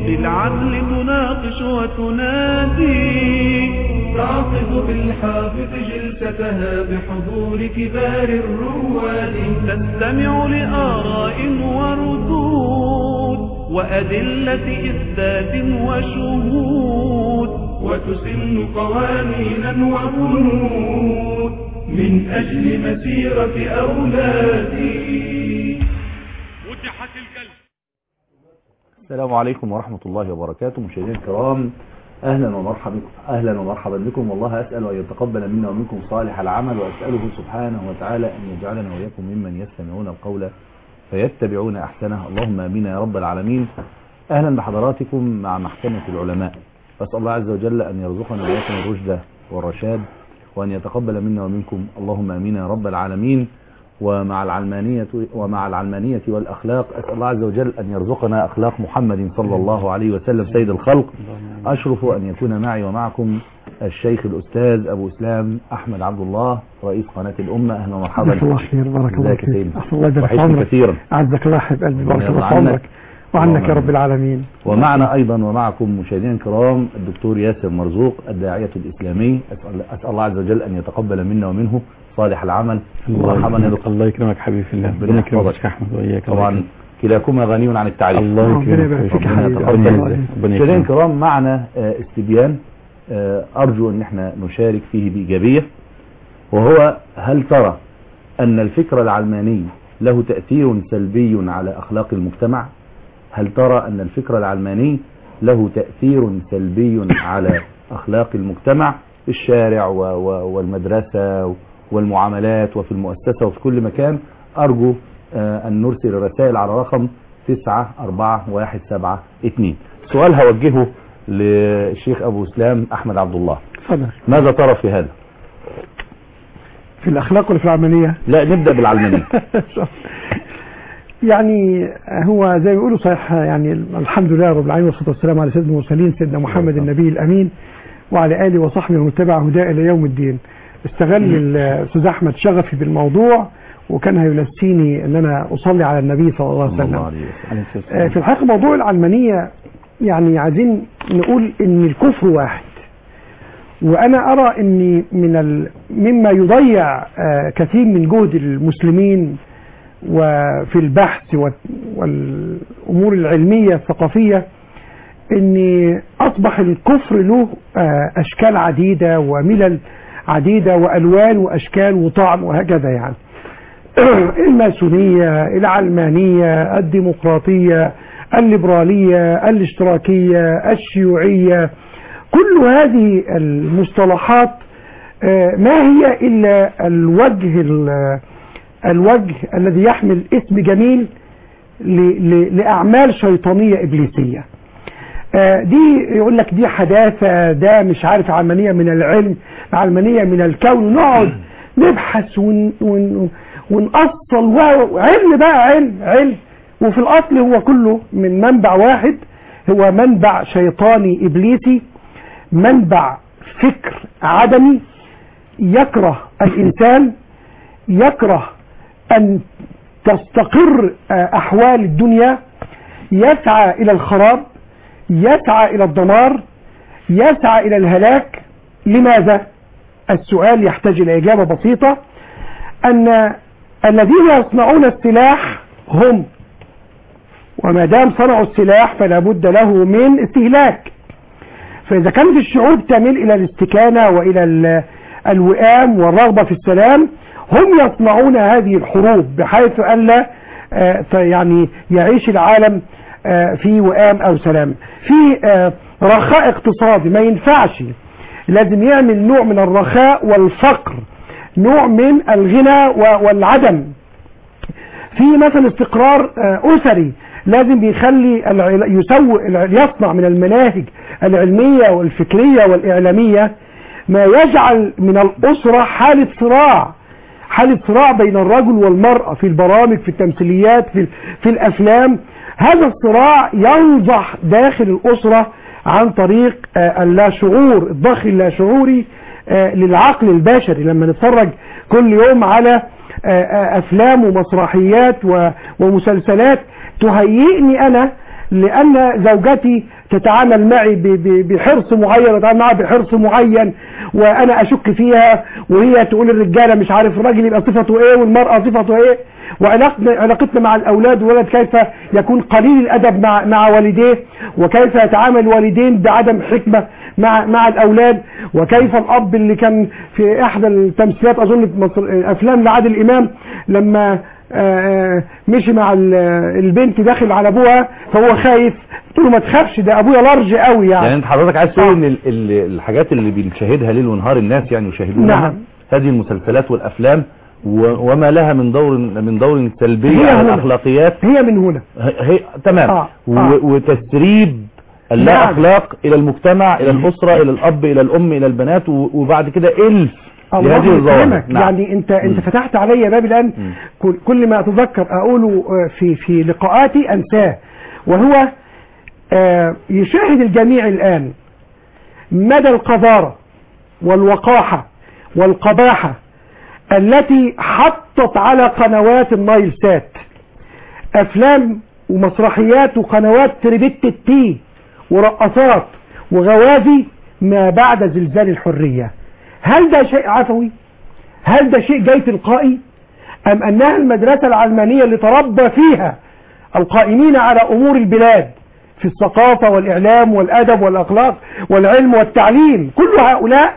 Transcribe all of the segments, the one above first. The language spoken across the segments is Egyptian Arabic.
بالعدل تناقش وتنادي تعقد بالحافظ جلستها بحضور كبار الرواد تستمع لآراء وردود وأدلة إثبات وشهود وتسن قوانينا وبنود من أجل مسيرة أولادي فتحت الكلب السلام عليكم ورحمة الله وبركاته مشاهدينا الكرام أهلا ومرحبا بكم أهلا ومرحبا بكم والله أسأل أن يتقبل منا ومنكم صالح العمل وأسأله سبحانه وتعالى أن يجعلنا وإياكم ممن يستمعون القول فيتبعون أحسنه اللهم آمين يا رب العالمين أهلا بحضراتكم مع محكمة العلماء أسأل الله عز وجل أن يرزقنا وإياكم الرشد والرشاد وأن يتقبل منا ومنكم اللهم آمين يا رب العالمين ومع العلمانية ومع العلمانية والأخلاق أسأل الله عز وجل أن يرزقنا أخلاق محمد صلى الله عليه وسلم سيد الخلق أشرف أن يكون معي ومعكم الشيخ الأستاذ أبو إسلام أحمد عبد الله رئيس قناة الأمة أهلا ومرحبا جزاك الله خير بارك الله ازيك يا فيك سيدي؟ أحسن الله يبارك في وحشني عمرك كثيرا أعزك الله حبيب قلبي بارك رضي الله الله في عنك. عمرك وعنك يا اللهم رب العالمين ومعنا أيضا ومعكم مشاهدينا الكرام الدكتور ياسر مرزوق الداعية الإسلامي أسأل, أسأل الله عز وجل أن يتقبل منا ومنه صالح العمل مرحبا يا دكتور الله يكرمك حبيبي في الله ربنا ربنا يكرمك يحفظك. يا احمد واياك الله طبعا يكرمك. كلاكما غني عن التعريف الله ربنا يبارك يكرمك فيك يا ربنا حبيبي. يتقبل الله منك. يبارك. ربنا مشاهدينا يكرمك الكرام معنا آه، استبيان آه، أرجو أن احنا نشارك فيه بإيجابية وهو هل ترى أن الفكر العلماني له تأثير سلبي على أخلاق المجتمع هل ترى أن الفكر العلماني له تأثير سلبي على أخلاق المجتمع في الشارع و- و- والمدرسة والمعاملات وفي المؤسسة وفي كل مكان أرجو آه، أن نرسل الرسائل على رقم 94172 سؤال هوجهه للشيخ أبو إسلام أحمد عبد الله اتفضل ماذا ترى في هذا في الأخلاق ولا في العملية لا نبدأ بالعلمانية يعني هو زي ما بيقولوا صحيح يعني الحمد لله رب العالمين والصلاة والسلام على سيدنا المرسلين سيدنا محمد النبي الأمين وعلى آله وصحبه ومن تبع هداه إلى يوم الدين استغل الأستاذ أحمد شغفي بالموضوع وكان هينسيني أن أنا أصلي على النبي صلى الله عليه صلى الله وسلم عليه وسلم عليه الصلاة آه، والسلام. في الحقيقة موضوع العلمانية يعني عايزين نقول ان الكفر واحد وانا ارى ان من ال... مما يضيع آه، كثير من جهد المسلمين وفي البحث وال- والامور العلمية الثقافية ان اصبح الكفر له آه، اشكال عديدة وملل عديدة والوان واشكال وطعم وهكذا يعني الماسونية العلمانية الديمقراطية الليبرالية الاشتراكية الشيوعية كل هذه المصطلحات آه، ما هي إلا الوجه ال- الوجه الذي يحمل اسم جميل ل- ل- لأعمال شيطانية إبليسية آه، دي يقول لك دي حداثة ده مش عارف علمانية من العلم علمانية من الكون نقعد نبحث ون ون ونأصل و- وعلم بقى علم علم وفي الأصل هو كله من منبع واحد هو منبع شيطاني إبليسي منبع فكر عدمي يكره الإنسان يكره أن تستقر آه، أحوال الدنيا يسعى إلى الخراب يسعى إلى الدمار يسعى إلى الهلاك لماذا؟ السؤال يحتاج إلى إجابة بسيطة أن الذين يصنعون السلاح هم وما دام صنعوا السلاح فلا بد له من استهلاك فإذا كانت الشعوب تميل إلى الاستكانة وإلى ال- الوئام والرغبة في السلام هم يصنعون هذه الحروب بحيث ألا آه، ت- يعني يعيش العالم آه، في وئام أو سلام في آه، رخاء اقتصادي ما ينفعش لازم يعمل نوع من الرخاء والفقر نوع من الغنى و- والعدم في مثلا استقرار آه، أسري لازم يخلي الع- يسوي الع- يصنع من المناهج العلمية والفكرية والإعلامية ما يجعل من الأسرة حالة صراع حالة صراع بين الرجل والمرأة في البرامج في التمثيليات في, في الأفلام هذا الصراع ينضح داخل الأسرة عن طريق آه، اللاشعور الضخ اللاشعوري آه، للعقل البشري لما نتفرج كل يوم على آه، آه، أفلام ومسرحيات و- ومسلسلات تهيئني أنا لأن زوجتي تتعامل معي ب- ب- بحرص معين وتتعامل معها بحرص معين وأنا أشك فيها وهي تقول الرجالة مش عارف الراجل يبقى صفته إيه والمرأة صفته إيه وعلاقتنا علاقتنا مع الأولاد والولد كيف يكون قليل الأدب مع مع والديه وكيف يتعامل الوالدين بعدم حكمة مع مع الأولاد وكيف الأب اللي كان في إحدى التمثيلات أظن في مصر أفلام لعادل إمام لما آه، آه، مشي مع ال- البنت داخل على ابوها فهو خايف قلت له ما تخافش ده ابويا لارج قوي يعني يعني انت حضرتك عايز تقول ان ال- ال- الحاجات اللي بنشاهدها ليل ونهار الناس يعني يشاهدونها نعم. هذه المسلسلات والافلام و- وما لها من دور من دور سلبي هي على هنا. الاخلاقيات هي من هنا هي هي تمام آه، و- آه. وتسريب اللا نعم. اخلاق الى المجتمع الى الاسره الى الاب الى الام الى البنات و- وبعد كده الف الله لهذه الظواهر يكرمك يعني انت انت مم. فتحت عليا باب الان مم. كل, كل ما اتذكر اقوله آه، في في لقاءاتي انساه وهو آه، يشاهد الجميع الان مدى القذاره والوقاحه والقباحه التي حطت على قنوات النايل سات افلام ومسرحيات وقنوات تربت التي ورقصات وغوازي ما بعد زلزال الحرية هل ده شيء عفوي هل ده شيء جاي تلقائي ام انها المدرسة العلمانية اللي تربى فيها القائمين على امور البلاد في الثقافة والاعلام والادب والاخلاق والعلم والتعليم كل هؤلاء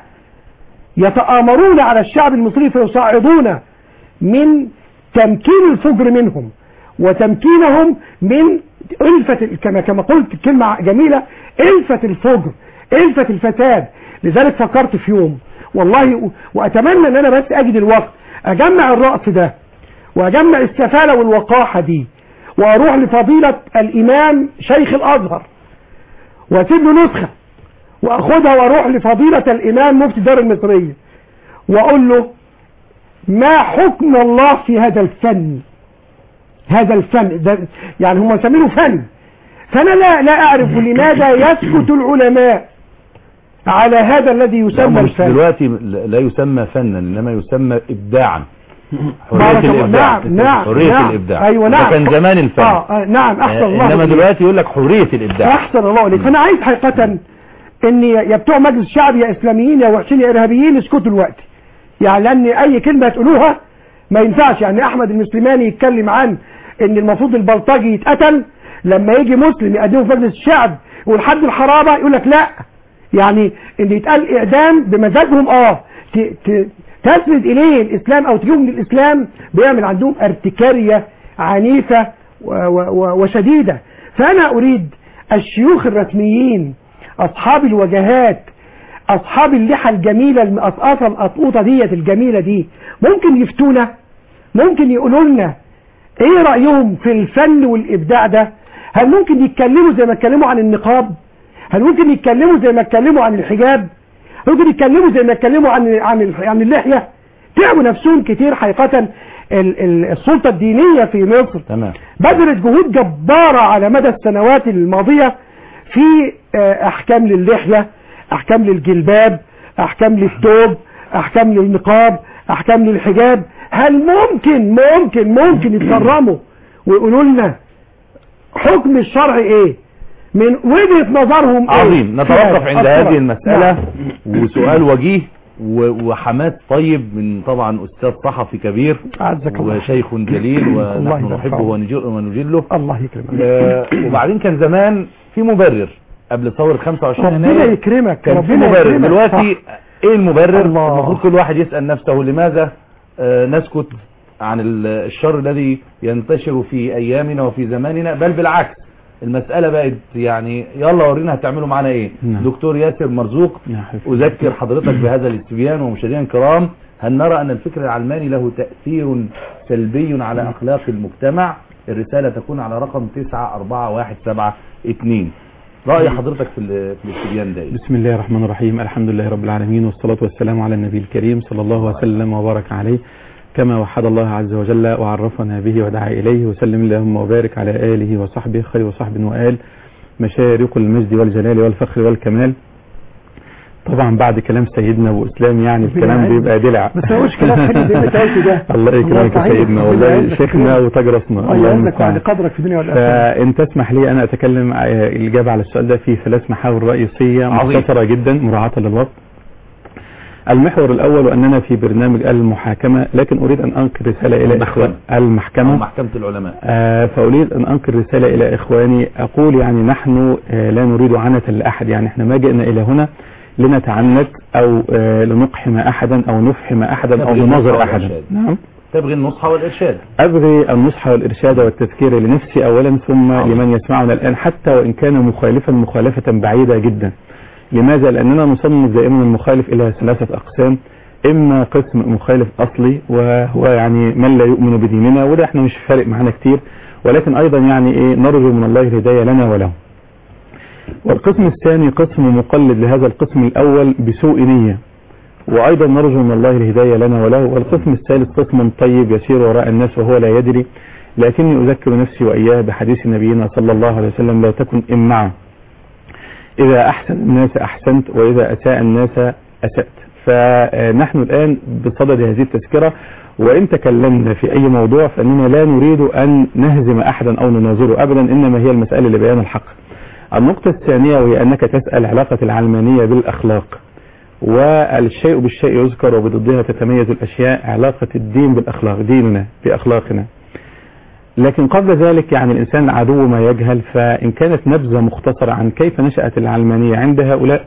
يتآمرون على الشعب المصري فيصعدون من تمكين الفجر منهم وتمكينهم من ألفة كما كما قلت كلمة جميلة ألفة الفجر ألفة الفساد لذلك فكرت في يوم والله وأتمنى أن أنا بس أجد الوقت أجمع الرأس ده وأجمع السفالة والوقاحة دي وأروح لفضيلة الإمام شيخ الأزهر وأسيب له نسخة وأخدها وأروح لفضيلة الإمام مفتي الدار المصرية وأقول له ما حكم الله في هذا الفن هذا الفن ده يعني هم يسمونه فن فأنا لا, لا أعرف لماذا يسكت العلماء على هذا الذي لا، يسمى هو مش الفن دلوقتي لا يسمى فنا انما يسمى ابداعا بارك حرية الله. الابداع نعم نعم حرية نعم. الابداع أيوة ده نعم كان زمان الفن آه آه نعم أحسن الله انما إليك. دلوقتي يقول لك حرية الابداع احسن الله عليك فانا عايز حقيقة ان يا بتوع مجلس الشعب يا اسلاميين يا وحشين يا ارهابيين اسكتوا الوقت يعني لان اي كلمة تقولوها ما ينفعش يعني احمد المسلماني يتكلم عن ان المفروض البلطجي يتقتل لما يجي مسلم يقدمه في مجلس الشعب والحد الحرابة يقول لك لا يعني ان يتقال اعدام بمزاجهم اه ت- ت- تسند اليه الاسلام او تجيبهم للاسلام بيعمل عندهم ارتكارية عنيفة و- و- و- وشديدة فانا اريد الشيوخ الرسميين اصحاب الوجهات اصحاب اللحى الجميلة المقصقصة القطقوطة ديت الجميلة دي ممكن يفتونا ممكن يقولوا لنا ايه رأيهم في الفن والابداع ده هل ممكن يتكلموا زي ما اتكلموا عن النقاب هل ممكن يتكلموا زي ما اتكلموا عن الحجاب ممكن يتكلموا زي ما اتكلموا عن عن ال- عن اللحية تعبوا نفسهم كتير حقيقة ال- ال- السلطة الدينية في مصر تمام بذلت جهود جبارة على مدى السنوات الماضية في آه، احكام للحية احكام للجلباب احكام للثوب احكام للنقاب احكام للحجاب هل ممكن ممكن ممكن يتكرموا ويقولوا لنا حكم الشرع ايه من وجهة نظرهم ايه عظيم نتوقف عند أشكرك. هذه المسألة نعم. وسؤال وجيه و- وحماس طيب من طبعا أستاذ صحفي كبير أعزك الله. وشيخ جليل الله ونحن يرفعه. نحبه ونجل- ونجله الله يكرمك آه، وبعدين كان زمان في مبرر قبل ثورة 25 ربنا يناير يكرمك كان في ربنا مبرر يكرمك. دلوقتي صح. ايه المبرر الله. المفروض كل واحد يسأل نفسه لماذا آه، نسكت عن ال- الشر الذي ينتشر في ايامنا وفي زماننا بل بالعكس المسألة بقت يعني يلا ورينا هتعملوا معانا ايه نعم. دكتور ياسر مرزوق نعم، حفظك. اذكر حضرتك بهذا الاستبيان ومشاهدينا الكرام هل نرى ان الفكر العلماني له تأثير سلبي على اخلاق المجتمع الرسالة تكون على رقم 941172 رأي حضرتك في ال- في الاستبيان ده إيه؟ بسم الله الرحمن الرحيم الحمد لله رب العالمين والصلاة والسلام على النبي الكريم صلى الله وسلم وبارك عليه كما وحد الله عز وجل وعرفنا به ودعا إليه وسلم اللهم وبارك على آله وصحبه خير وصحب وآل مشارق المجد والجلال والفخر والكمال طبعا بعد كلام سيدنا واسلام يعني الكلام يعني. بيبقى دلع بس هو مش كلام حلو زي ما انت قلت ده الله يكرمك يا صحيح. سيدنا ربنا والله يعزك شيخنا فينا. وتاج راسنا الله الله يعزك المستعان. وعلى قدرك في الدنيا والاخره فإن تسمح لي أنا أتكلم آه، الإجابة على السؤال ده في ثلاث محاور رئيسية عظيم. مختصرة جدا مراعاة للوقت المحور الأول أننا في برنامج المحاكمة لكن أريد أن أنقل رسالة إلى المحكمة. إخوان المحكمة محكمة العلماء آه، فأريد أن أنقل رسالة إلى إخواني أقول يعني نحن آه، لا نريد عنة لأحد يعني إحنا ما جئنا إلى هنا لنتعنت أو آه، لنقحم أحدا أو نفحم أحدا أو نبغي نناظر النصح أحدا والإرشاد. نعم تبغي النصح والإرشاد أبغي النصح والإرشاد والتذكير لنفسي أولا ثم عظيم. لمن يسمعنا الآن حتى وإن كان مخالفا مخالفة بعيدة جدا لماذا؟ لأننا نصنف دائما المخالف إلى ثلاثة أقسام إما قسم مخالف أصلي وهو يعني من لا يؤمن بديننا وده احنا مش فارق معانا كتير ولكن أيضا يعني إيه نرجو من الله الهداية لنا وله والقسم الثاني قسم مقلد لهذا القسم الأول بسوء نية وأيضا نرجو من الله الهداية لنا وله والقسم الثالث قسم طيب يسير وراء الناس وهو لا يدري لكني أذكر نفسي وإياه بحديث نبينا صلى الله عليه وسلم لا تكن إمعا إذا أحسن الناس أحسنت وإذا أساء الناس أسأت فنحن الآن بصدد هذه التذكرة وإن تكلمنا في أي موضوع فإننا لا نريد أن نهزم أحدا أو نناظره أبدا إنما هي المسألة لبيان الحق النقطة الثانية وهي أنك تسأل علاقة العلمانية بالأخلاق والشيء بالشيء يذكر وبضدها تتميز الأشياء علاقة الدين بالأخلاق ديننا بأخلاقنا لكن قبل ذلك يعني الإنسان عدو ما يجهل فإن كانت نبذة مختصرة عن كيف نشأت العلمانية عند هؤلاء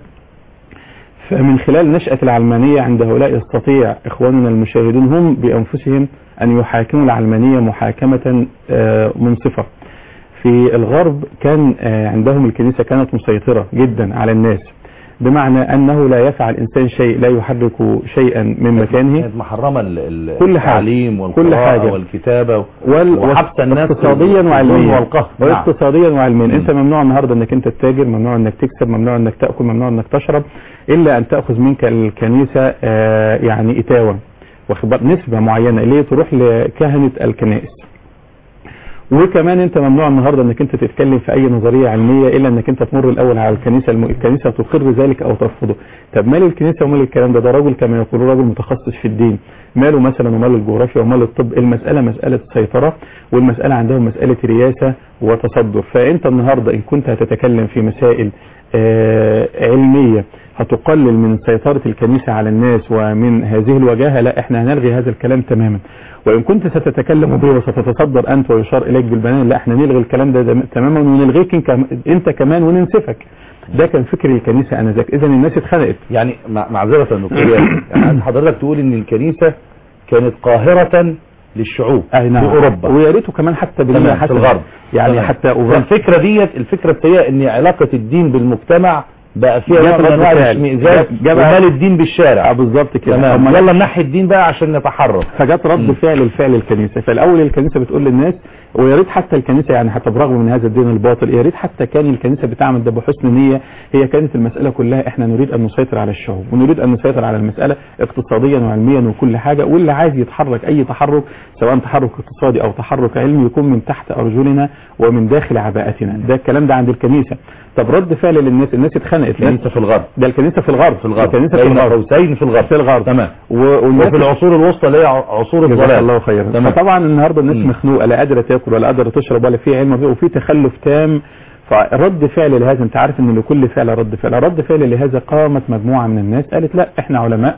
فمن خلال نشأة العلمانية عند هؤلاء يستطيع إخواننا المشاهدون هم بأنفسهم أن يحاكموا العلمانية محاكمة آه، منصفة في الغرب كان آه، عندهم الكنيسة كانت مسيطرة جدا على الناس بمعنى أنه لا يفعل إنسان شيء لا يحرك شيئا من مكانه كانت محرمة ال- ال- كل حاجة. التعليم كل والقراءة حاجة. والكتابة وال- وحبس الناس اقتصاديا بالظلم وعلميا والقهر نعم. واقتصاديا وعلميا انت ممنوع النهارده انك انت تتاجر ممنوع انك تكسب ممنوع انك تاكل ممنوع انك تشرب الا ان تاخذ منك الكنيسه آه، يعني اتاوه واخد بالك؟ نسبه معينه اللي هي تروح لكهنه الكنائس وكمان انت ممنوع النهارده انك انت تتكلم في اي نظريه علميه الا انك انت تمر الاول على الكنيسه الم... الكنيسه تقر ذلك او ترفضه طب مال الكنيسه ومال الكلام ده ده راجل كما يقولون راجل متخصص في الدين ماله مثلا ومال الجغرافيا ومال الطب المساله مساله سيطره والمساله عندهم مساله رياسه وتصدر فانت النهارده ان كنت هتتكلم في مسائل آه علميه هتقلل من سيطرة الكنيسة على الناس ومن هذه الوجاهة لا احنا هنلغي هذا الكلام تماما وإن كنت ستتكلم به وستتصدر أنت ويشار إليك بالبنان لا احنا نلغي الكلام ده دم- تماما ونلغيك انك- انت كمان وننسفك ده كان فكر الكنيسة أنذاك إذا الناس اتخنقت يعني مع- معذرة يا دكتور ياسر يعني عايز حضرتك تقول ان الكنيسة كانت قاهرة للشعوب أي نعم في اوروبا ويا ريته كمان حتى بالله تمام، في حتى الغرب يعني تمام. حتى أوروبا فالفكرة ديت الفكرة السيئة ان علاقة الدين بالمجتمع بقى فيها جاب نوع من رد انواع فعل. الاشمئزاز جاب- جاب- ومال الدين بالشارع آه، بالظبط كده تمام هم يلا ننحي الدين بقى عشان نتحرك فجت رد فعل الفعل الكنيسه فالاول الكنيسه بتقول للناس ويا ريت حتى الكنيسه يعني حتى برغم من هذا الدين الباطل يا ريت حتى كان الكنيسه بتعمل ده بحسن نيه هي كانت المساله كلها احنا نريد ان نسيطر على الشعوب ونريد ان نسيطر على المساله اقتصاديا وعلميا وكل حاجه واللي عايز يتحرك اي تحرك سواء تحرك اقتصادي او تحرك علمي يكون من تحت ارجلنا ومن داخل عباءتنا ده الكلام ده عند الكنيسه طب رد فعل للناس الناس اتخنقت الكنيسة في الغرب ده الكنيسه في الغرب في الغرب الكنيسه في بين الغرب قوسين في الغرب في الغرب تمام و- والناس وفي العصور الوسطى اللي هي عصور جزاك الضلال الله خيرا تمام. فطبعا النهارده الناس مم. مخنوقه لا قادره تاكل ولا قادره تشرب ولا في علم وفي تخلف تام فرد فعل لهذا انت عارف ان لكل فعل رد فعل رد فعل لهذا قامت مجموعه من الناس قالت لا احنا علماء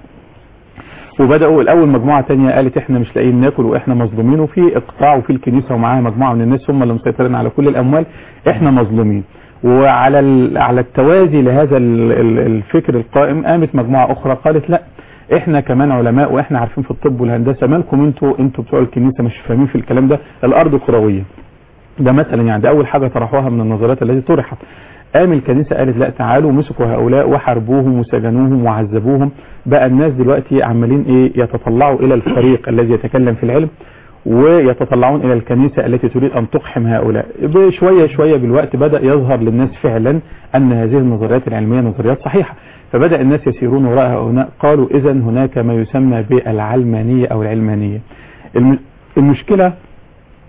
وبداوا الاول مجموعه تانية قالت احنا مش لاقيين ناكل واحنا مظلومين وفي اقطاع وفي الكنيسه ومعاها مجموعه من الناس هم اللي مسيطرين على كل الاموال احنا مظلومين وعلى ال- على التوازي لهذا ال- ال- الفكر القائم قامت مجموعه اخرى قالت لا احنا كمان علماء واحنا عارفين في الطب والهندسه مالكم انتوا انتوا بتوع الكنيسه مش فاهمين في الكلام ده الارض كرويه ده مثلا يعني ده اول حاجه طرحوها من النظريات التي طرحت قام الكنيسه قالت لا تعالوا مسكوا هؤلاء وحاربوهم وسجنوهم وعذبوهم بقى الناس دلوقتي عمالين ايه يتطلعوا الى الفريق الذي يتكلم في العلم ويتطلعون الى الكنيسه التي تريد ان تقحم هؤلاء بشويه شويه بالوقت بدا يظهر للناس فعلا ان هذه النظريات العلميه نظريات صحيحه فبدا الناس يسيرون وراء هؤلاء قالوا اذا هناك ما يسمى بالعلمانيه او العلمانيه الم- المشكله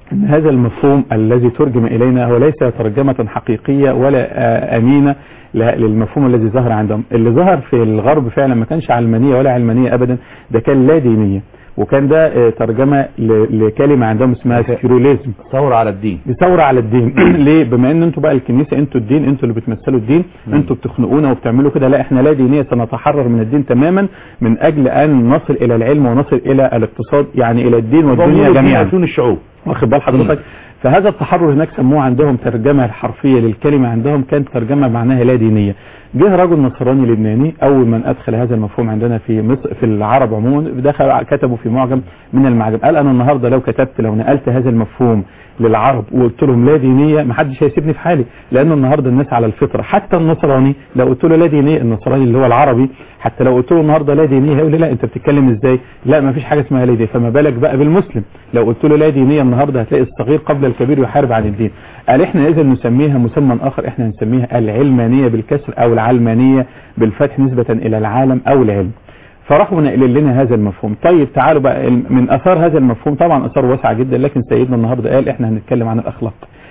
ان هذا المفهوم الذي ترجم الينا هو ليس ترجمة حقيقية ولا آه، امينة ل- للمفهوم الذي ظهر عندهم اللي ظهر في الغرب فعلا ما كانش علمانية ولا علمانية ابدا ده كان لا دينية وكان ده آه، ترجمة ل- لكلمة عندهم اسمها سكيروليزم ثورة على الدين بثورة على الدين ليه بما ان انتوا بقى الكنيسة انتوا الدين انتوا اللي بتمثلوا الدين انتوا بتخنقونا وبتعملوا كده لا احنا لا دينية سنتحرر من الدين تماما من اجل ان نصل الى العلم ونصل الى الاقتصاد يعني الى الدين والدنيا جميعا عشان الشعوب واخد بال حضرتك فهذا التحرر هناك سموه عندهم ترجمة الحرفية للكلمة عندهم كانت ترجمة معناها لا دينية جه رجل نصراني لبناني اول من ادخل هذا المفهوم عندنا في مصر في العرب عموما دخل كتبوا في معجم من المعجم قال انا النهارده لو كتبت لو نقلت هذا المفهوم للعرب وقلت لهم لا دينيه ما حدش هيسيبني في حالي لان النهارده الناس على الفطره حتى النصراني لو قلت له لا دينيه النصراني اللي هو العربي حتى لو قلت له النهارده لا دينيه هيقول لي لا انت بتتكلم ازاي لا ما فيش حاجه اسمها لا دينيه فما بالك بقى بالمسلم لو قلت له لا دينيه النهارده هتلاقي الصغير قبل الكبير يحارب عن الدين قال احنا اذا نسميها مسمى اخر احنا نسميها العلمانيه بالكسر او العلمانيه بالفتح نسبه الى العالم او العلم فراحوا نقل لنا هذا المفهوم طيب تعالوا بقى من اثار هذا المفهوم طبعا اثار واسعه جدا لكن سيدنا النهارده قال احنا هنتكلم عن الاخلاق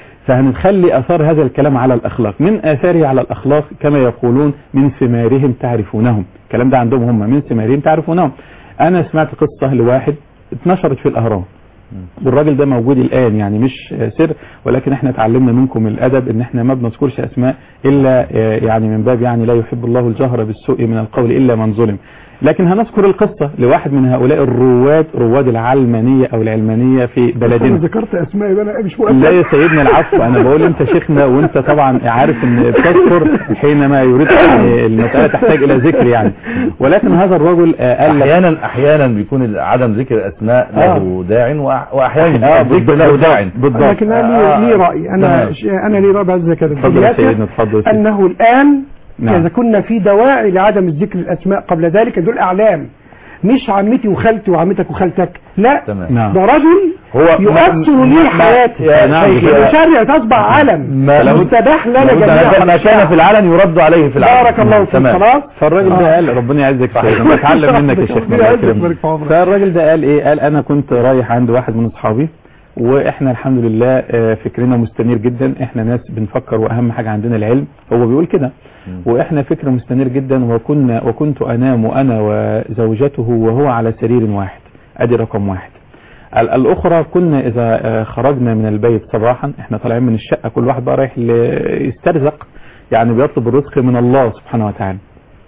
فهنخلي اثار هذا الكلام على الاخلاق من اثاره على الاخلاق كما يقولون من ثمارهم تعرفونهم الكلام ده عندهم هم من ثمارهم تعرفونهم انا سمعت قصه لواحد اتنشرت في الاهرام والراجل ده موجود الان يعني مش سر ولكن احنا اتعلمنا منكم الادب ان احنا ما بنذكرش اسماء الا يعني من باب يعني لا يحب الله الجهر بالسوء من القول الا من ظلم لكن هنذكر القصة لواحد من هؤلاء الرواد رواد العلمانية او العلمانية في بلدنا ذكرت اسماء يبقى انا مش لا يا سيدنا العفو انا بقول انت شيخنا وانت طبعا عارف ان بتذكر حينما يريد يعني المسألة تحتاج الى ذكر يعني ولكن هذا الرجل آه، قال لك احيانا احيانا بيكون عدم ذكر اسماء له داع وأح- واحيانا آه، الذكر له داع بالضبط لكن انا لي, لي راي انا تمام. ش- انا لي راي بعد ذكر اتفضل يا سيدنا اتفضل يا سيدنا. انه الان نعم. اذا كنا في دواعي لعدم ذكر الاسماء قبل ذلك دول اعلام مش عمتي وخالتي وعمتك وخالتك لا تمام. نعم. ده رجل هو يؤثر ما- لي ما- حياتي يا نعم. شيخ يا- المشرع تصبح علم ما- مستباح لنا لابد جميعا أن ما كان في العلن يرد عليه في العلن بارك الله فيك تمام. خلاص فالراجل ده آه. قال ربنا يعزك يا سيدنا بتعلم منك يا شيخنا ربنا الله يعزك يكرمك. ويبارك في عمرك. فالراجل ده قال ايه قال انا كنت رايح عند واحد من اصحابي واحنا الحمد لله آه، فكرنا مستنير جدا احنا ناس بنفكر واهم حاجة عندنا العلم هو بيقول كده واحنا فكر مستنير جدا وكنا وكنت انام انا وزوجته وهو على سرير واحد ادي رقم واحد ال- الاخرى كنا اذا آه، خرجنا من البيت صباحا احنا طالعين من الشقة كل واحد بقى رايح ل- يسترزق يعني بيطلب الرزق من الله سبحانه وتعالى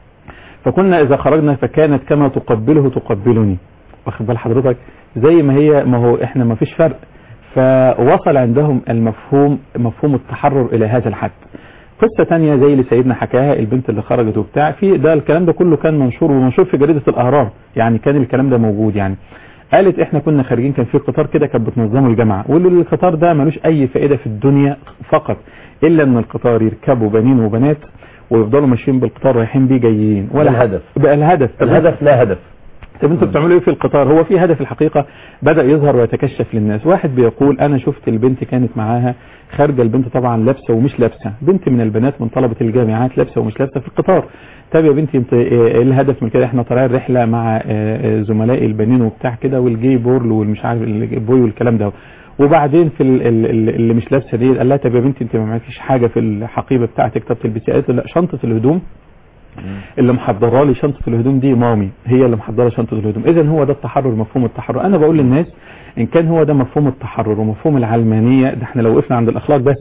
فكنا اذا خرجنا فكانت كما تقبله تقبلني واخد بال حضرتك زي ما هي ما هو احنا ما فيش فرق فوصل عندهم المفهوم مفهوم التحرر الى هذا الحد قصة تانية زي اللي سيدنا حكاها البنت اللي خرجت وبتاع في ده الكلام ده كله كان منشور ومنشور في جريدة الاهرام يعني كان الكلام ده موجود يعني قالت احنا كنا خارجين كان في قطار كده كانت بتنظمه الجامعة واللي القطار ده ملوش اي فائدة في الدنيا فقط الا ان القطار يركبوا بنين وبنات ويفضلوا ماشيين بالقطار رايحين بيه جايين ده الهدف. بقى الهدف طب الهدف لا هدف طب انتوا بتعملوا ايه في القطار هو في هدف الحقيقة بدأ يظهر ويتكشف للناس واحد بيقول انا شفت البنت كانت معاها خارجة البنت طبعا لابسة ومش لابسة بنت من البنات من طلبة الجامعات لابسة ومش لابسة في القطار طب يا بنتي انت ايه الهدف من كده احنا طالعين رحلة مع اه، اه، زملائي البنين وبتاع كده والجي بورل والمش عارف البوي والكلام ده وبعدين في ال- ال- ال- اللي مش لابسه دي قال لها طب يا بنتي انت ما معكيش حاجه في الحقيبه بتاعتك طب تلبسيها قالت له لا شنطه الهدوم اللي محضره لي شنطه الهدوم دي مامي هي اللي محضره شنطه الهدوم اذا هو ده التحرر مفهوم التحرر انا بقول للناس ان كان هو ده مفهوم التحرر ومفهوم العلمانيه ده احنا لو وقفنا عند الاخلاق بس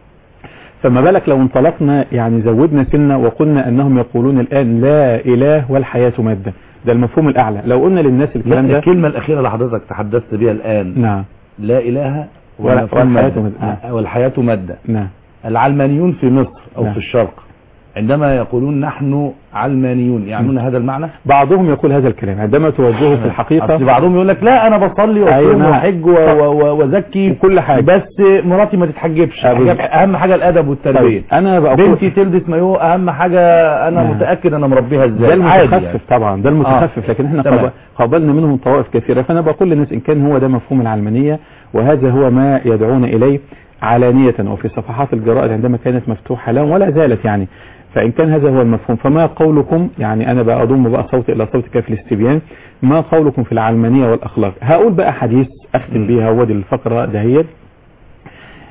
فما بالك لو انطلقنا يعني زودنا سنه وقلنا انهم يقولون الان لا اله والحياه ماده ده المفهوم الاعلى لو قلنا للناس الكلام لا ده الكلمة الأخيرة اللي حضرتك تحدثت بها الآن نعم لا إله ولا- مفهوم والحياة مادة. مادة. آه، والحياة مادة نعم العلمانيون في مصر أو نعم. في الشرق عندما يقولون نحن علمانيون يعنون هذا المعنى بعضهم يقول هذا الكلام عندما توجهه في الحقيقه أصل بعضهم يقول لك لا أنا بصلي أيوة وأصوم نعم. وأحج و- و- و- وأزكي وكل حاجة. بس مراتي ما تتحجبش آه، بالظبط. أهم حاجة الأدب والتربية طيب انا بقول بنتي تلبس مايو أهم حاجة أنا نعم. متأكد أنا مربيها ده إزاي عادي المتخفف يعني. طبعا ده المتخفف لكن احنا تمام. قاب- قابلنا منهم طوائف كثيرة فانا بقول للناس ان كان هو ده مفهوم العلمانية وهذا هو ما يدعون اليه علانية وفي صفحات الجرائد عندما كانت مفتوحة لهم ولا زالت يعني فإن كان هذا هو المفهوم فما قولكم يعني أنا بقى أضم بقى صوتي إلى صوتك في الاستبيان ما قولكم في العلمانية والأخلاق هقول بقى حديث أختم بيها ودي الفقرة دهيت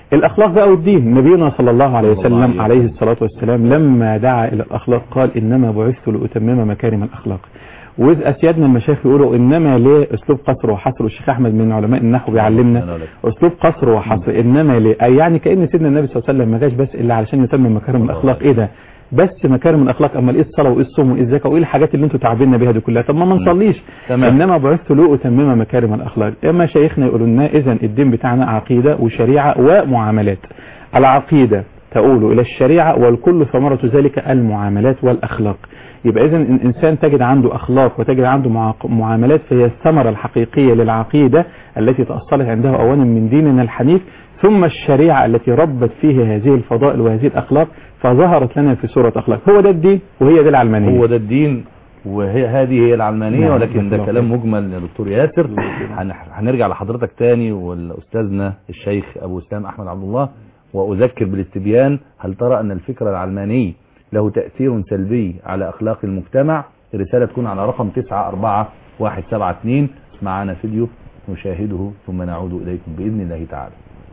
الاخلاق بقى والدين نبينا صلى الله عليه صلى الله وسلم عليه عليه الصلاه والسلام لما دعا الى الاخلاق قال انما بعثت لاتمم مكارم الاخلاق واذ اسيادنا المشايخ يقولوا انما ليه اسلوب قصر وحصر والشيخ احمد من علماء النحو بيعلمنا اسلوب قصر وحصر انما ليه اي يعني كان سيدنا النبي صلى الله عليه وسلم ما جاش بس الا علشان يتمم مكارم الاخلاق ايه ده بس مكارم الاخلاق امال ايه الصلاه وايه الصوم وايه الزكاه وايه الحاجات اللي انتوا تعبنا بيها دي كلها طب ما ما نصليش تمام. انما بعثت لاتمم مكارم الاخلاق اما شيخنا يقولوا لنا اذا الدين بتاعنا عقيده وشريعه ومعاملات العقيده تؤول الى الشريعه والكل ثمره ذلك المعاملات والاخلاق يبقى اذا ان الانسان تجد عنده اخلاق وتجد عنده معاق- معاملات فهي الثمره الحقيقيه للعقيده التي تاصلت عنده اولا من ديننا الحنيف ثم الشريعه التي ربت فيه هذه الفضائل وهذه الاخلاق فظهرت لنا في صوره اخلاق هو ده الدين وهي دي العلمانيه هو ده الدين وهي هذه هي العلمانية نعم، ولكن ده بالظبط. كلام مجمل يا دكتور ياسر هن- هنرجع لحضرتك تاني والأستاذنا الشيخ أبو اسلام أحمد عبد الله وأذكر بالاستبيان هل ترى أن الفكر العلماني له تأثير سلبي على أخلاق المجتمع الرسالة تكون على رقم 94172 معنا فيديو نشاهده ثم نعود إليكم بإذن الله تعالى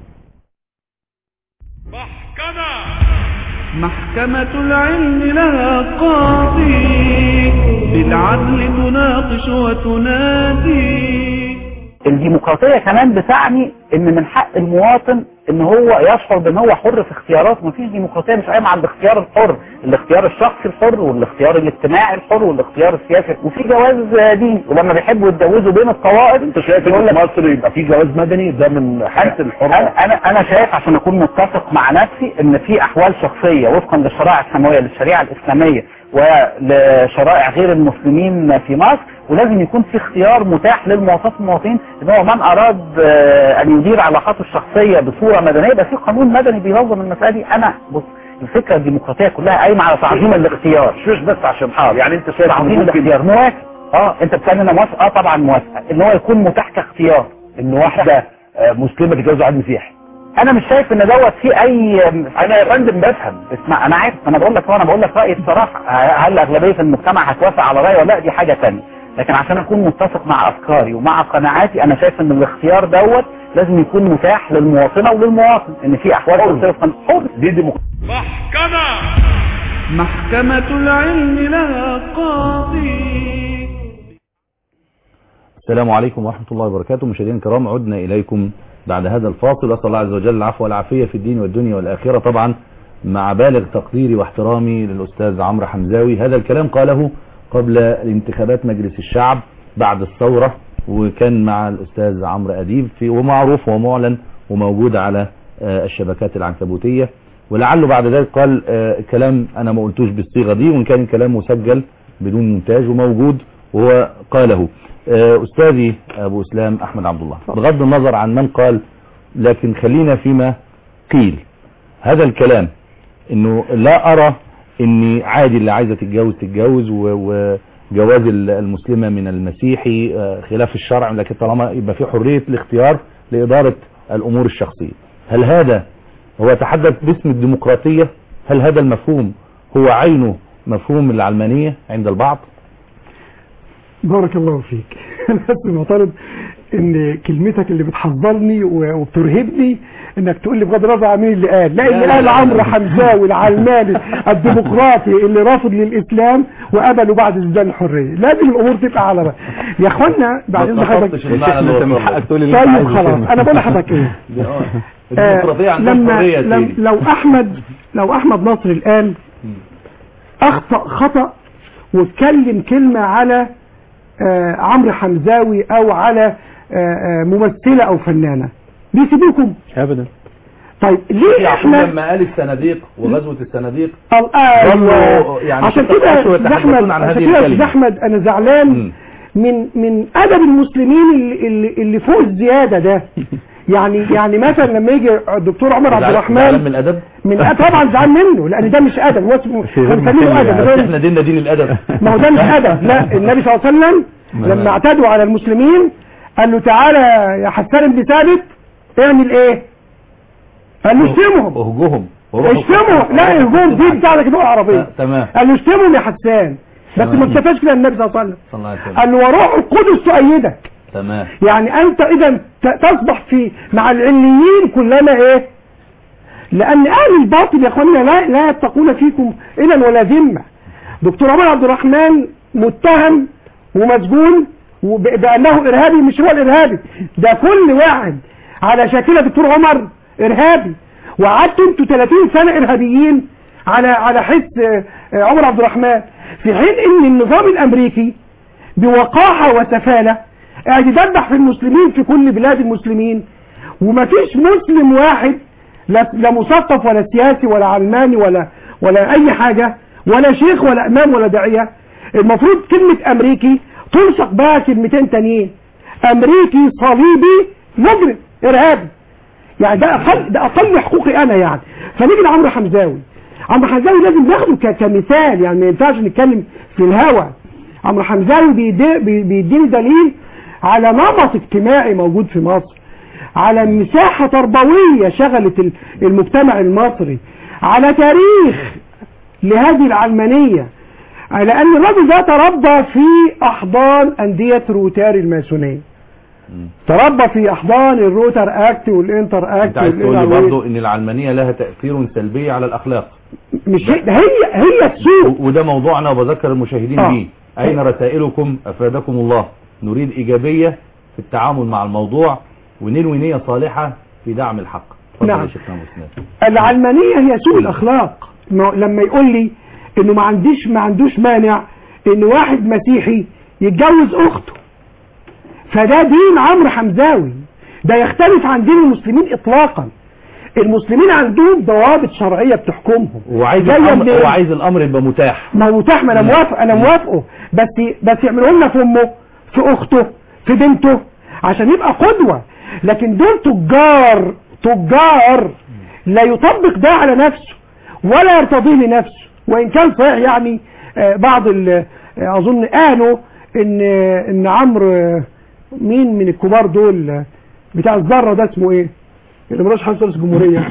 محكمة محكمة العلم لها قاضي بالعدل تناقش وتنادي الديمقراطية كمان بتعني ان من حق المواطن ان هو يشعر بان هو حر في اختياراته مفيش ديمقراطية مش قايمة على الاختيار الحر الاختيار الشخصي الحر والاختيار الاجتماعي الحر والاختيار السياسي وفي جواز ديني ولما بيحبوا يتجوزوا بين الطوائف انت شايف في مصر يبقى في جواز مدني ده من حق الحرة انا انا انا شايف عشان اكون متفق مع نفسي ان في احوال شخصيه وفقا للشرائع السماويه للشريعه الاسلاميه ولشرائع غير المسلمين في مصر ولازم يكون في اختيار متاح للمواطنين المواطنين ان هو من اراد آه، ان يدير علاقاته الشخصيه بصوره مدنيه يبقى في قانون مدني بينظم المساله دي انا بص الفكره الديمقراطيه كلها قايمه على تعظيم الاختيار مش بس عشان حار يعني انت شايف إن تعظيم ممكن الاختيار موافق اه انت بتسالني انا موافق اه طبعا موافق ان هو يكون متاح كاختيار ان واحدة آه، مسلمة تتجوز واحد مسيحي انا مش شايف ان دوت في اي انا يا فندم بفهم اسمع انا عارف انا بقول لك انا بقول لك رايي بصراحه هل اغلبيه المجتمع هتوافق على رايي ولا لا دي حاجه ثانيه لكن عشان اكون متفق مع افكاري ومع قناعاتي انا شايف ان الاختيار دوت لازم يكون متاح للمواطنه وللمواطن ان في احوال شخصيه حر دي ديمقراطية محكمة محكمة العلم لها قاضي السلام عليكم ورحمة الله وبركاته مشاهدينا الكرام عدنا إليكم بعد هذا الفاصل أسأل الله عز وجل العفو والعافية في الدين والدنيا والآخرة طبعا مع بالغ تقديري واحترامي للأستاذ عمرو حمزاوي هذا الكلام قاله قبل الانتخابات مجلس الشعب بعد الثورة وكان مع الأستاذ عمرو أديب في ومعروف ومعلن وموجود على آه، الشبكات العنكبوتية ولعله بعد ذلك قال آه، كلام أنا ما قلتوش بالصيغة دي وإن كان الكلام مسجل بدون مونتاج وموجود وهو قاله آه، أستاذي أبو إسلام أحمد عبد الله بغض النظر عن من قال لكن خلينا فيما قيل هذا الكلام انه لا ارى ان عادي اللي عايزه تتجوز تتجوز و- وجواز ال- المسلمه من المسيحي آه، خلاف الشرع لكن طالما يبقى في حريه الاختيار لاداره الامور الشخصيه هل هذا هو يتحدث باسم الديمقراطيه هل هذا المفهوم هو عينه مفهوم العلمانيه عند البعض بارك الله فيك انا بس معترض ان كلمتك اللي بتحذرني و- وبترهبني انك تقول لي بغض النظر عن مين اللي قال لا اللي لا، قال لا، عمرو لا. حمزاوي العلماني الديمقراطي اللي رافض للاسلام وقبله بعد ازدان الحريه لازم الامور تبقى على بقى يا اخوانا بعد اذن ما حضرتك تحطش المعنى اللي انت من وصل حقك لك. تقول اللي انت طيب عايزه خلاص كلمة. انا بقول لحضرتك ايه آه. آه، الديمقراطيه عندها لما حريه يا لم- سيدي لو احمد لو احمد نصر الان اخطا خطا واتكلم كلمه على آه، عمرو حمزاوي او على آه، آه، ممثله او فنانه بيسيبوكم ابدا طيب ليه يعقوب احنا لما قال الصناديق وغزوه الصناديق ال- ايوه ظلوا يعني عشان ستة كده أشهر يا يتحدثون احمد عن عشان هذه كده يا الكلمة. احمد انا زعلان مم. من من ادب المسلمين اللي اللي, اللي فوق الزياده ده يعني يعني مثلا لما يجي الدكتور عمر عبد زعلان الرحمن من الادب من طبعا زعلان منه لان ده مش ادب هو اسمه في غير هنسميه محل ادب يعني. ده احنا ديننا دين الادب ما هو ده مش ادب لا النبي صلى الله عليه وسلم لما اعتدوا على المسلمين قال له تعالى يا حسان بن ثابت اعمل ايه قال له اشتمهم اهجهم اشتموا لا الهجوم دي بتاعتك لغه عربيه آه، تمام قال له اشتمهم يا حسان بس تمام. ما اكتفاش كده النبي صلى الله عليه وسلم صلى الله عليه وسلم قال له وروح القدس تؤيدك تمام يعني انت اذا ت- تصبح في مع العليين كلما ايه لان اهل الباطل يا اخواننا لا لا يتقون فيكم الا ولا ذمه دكتور عمر عبد الرحمن متهم ومسجون وب- بانه ارهابي مش هو الارهابي ده كل واحد على شاكله دكتور عمر ارهابي وقعدتوا انتوا 30 سنه ارهابيين على على حس آه، آه، عمر عبد الرحمن في حين ان النظام الامريكي بوقاحه وسفاله قاعد يدبح في المسلمين في كل بلاد المسلمين ومفيش مسلم واحد لا لا مثقف ولا سياسي ولا علماني ولا ولا اي حاجه ولا شيخ ولا امام ولا داعيه المفروض كلمه امريكي تلصق بها كلمتين تانيين امريكي صليبي مجرم ارهابي يعني ده اقل ده اقل حقوقي انا يعني فنيجي لعمرو حمزاوي عمرو حمزاوي لازم ناخده ك- كمثال يعني ما ينفعش نتكلم في الهوى عمرو حمزاوي بيدي- بي- بيديني دليل على نمط اجتماعي موجود في مصر على مساحة تربوية شغلت ال- المجتمع المصري على تاريخ لهذه العلمانية على أن الرجل ده تربى في أحضان أندية روتاري الماسونية تربى في أحضان الروتر أكت والإنتر أكت انت عايز تقول لي والإنر برضه ان العلمانيه لها تاثير سلبي على الاخلاق مش هي هي, هي السوق و- وده موضوعنا وبذكر المشاهدين آه. بيه اين رسائلكم افادكم الله نريد ايجابيه في التعامل مع الموضوع وننوي نيه صالحه في دعم الحق اتفضل نعم. يا شيخنا أبو سنان. العلمانية هي سوء الأخلاق ما- لما يقول لي إنه ما عنديش ما عندوش مانع إن واحد مسيحي يتجوز أخته فده دين عمرو حمزاوي ده يختلف عن دين المسلمين إطلاقا المسلمين عندهم ضوابط شرعية بتحكمهم وعايز جاية الامر منين؟ وعايز الامر يبقى متاح ما هو متاح ما انا موافق انا موافقه بس بس يعملوا لنا في امه في اخته في بنته عشان يبقى قدوة لكن دول تجار تجار لا يطبق ده على نفسه ولا يرتضيه لنفسه وان كان صحيح يعني آه، بعض ال- آه، اظن قالوا ان ان عمرو آه، مين من الكبار دول آه، بتاع الذره ده اسمه ايه اللي مرشح رئيس الجمهوريه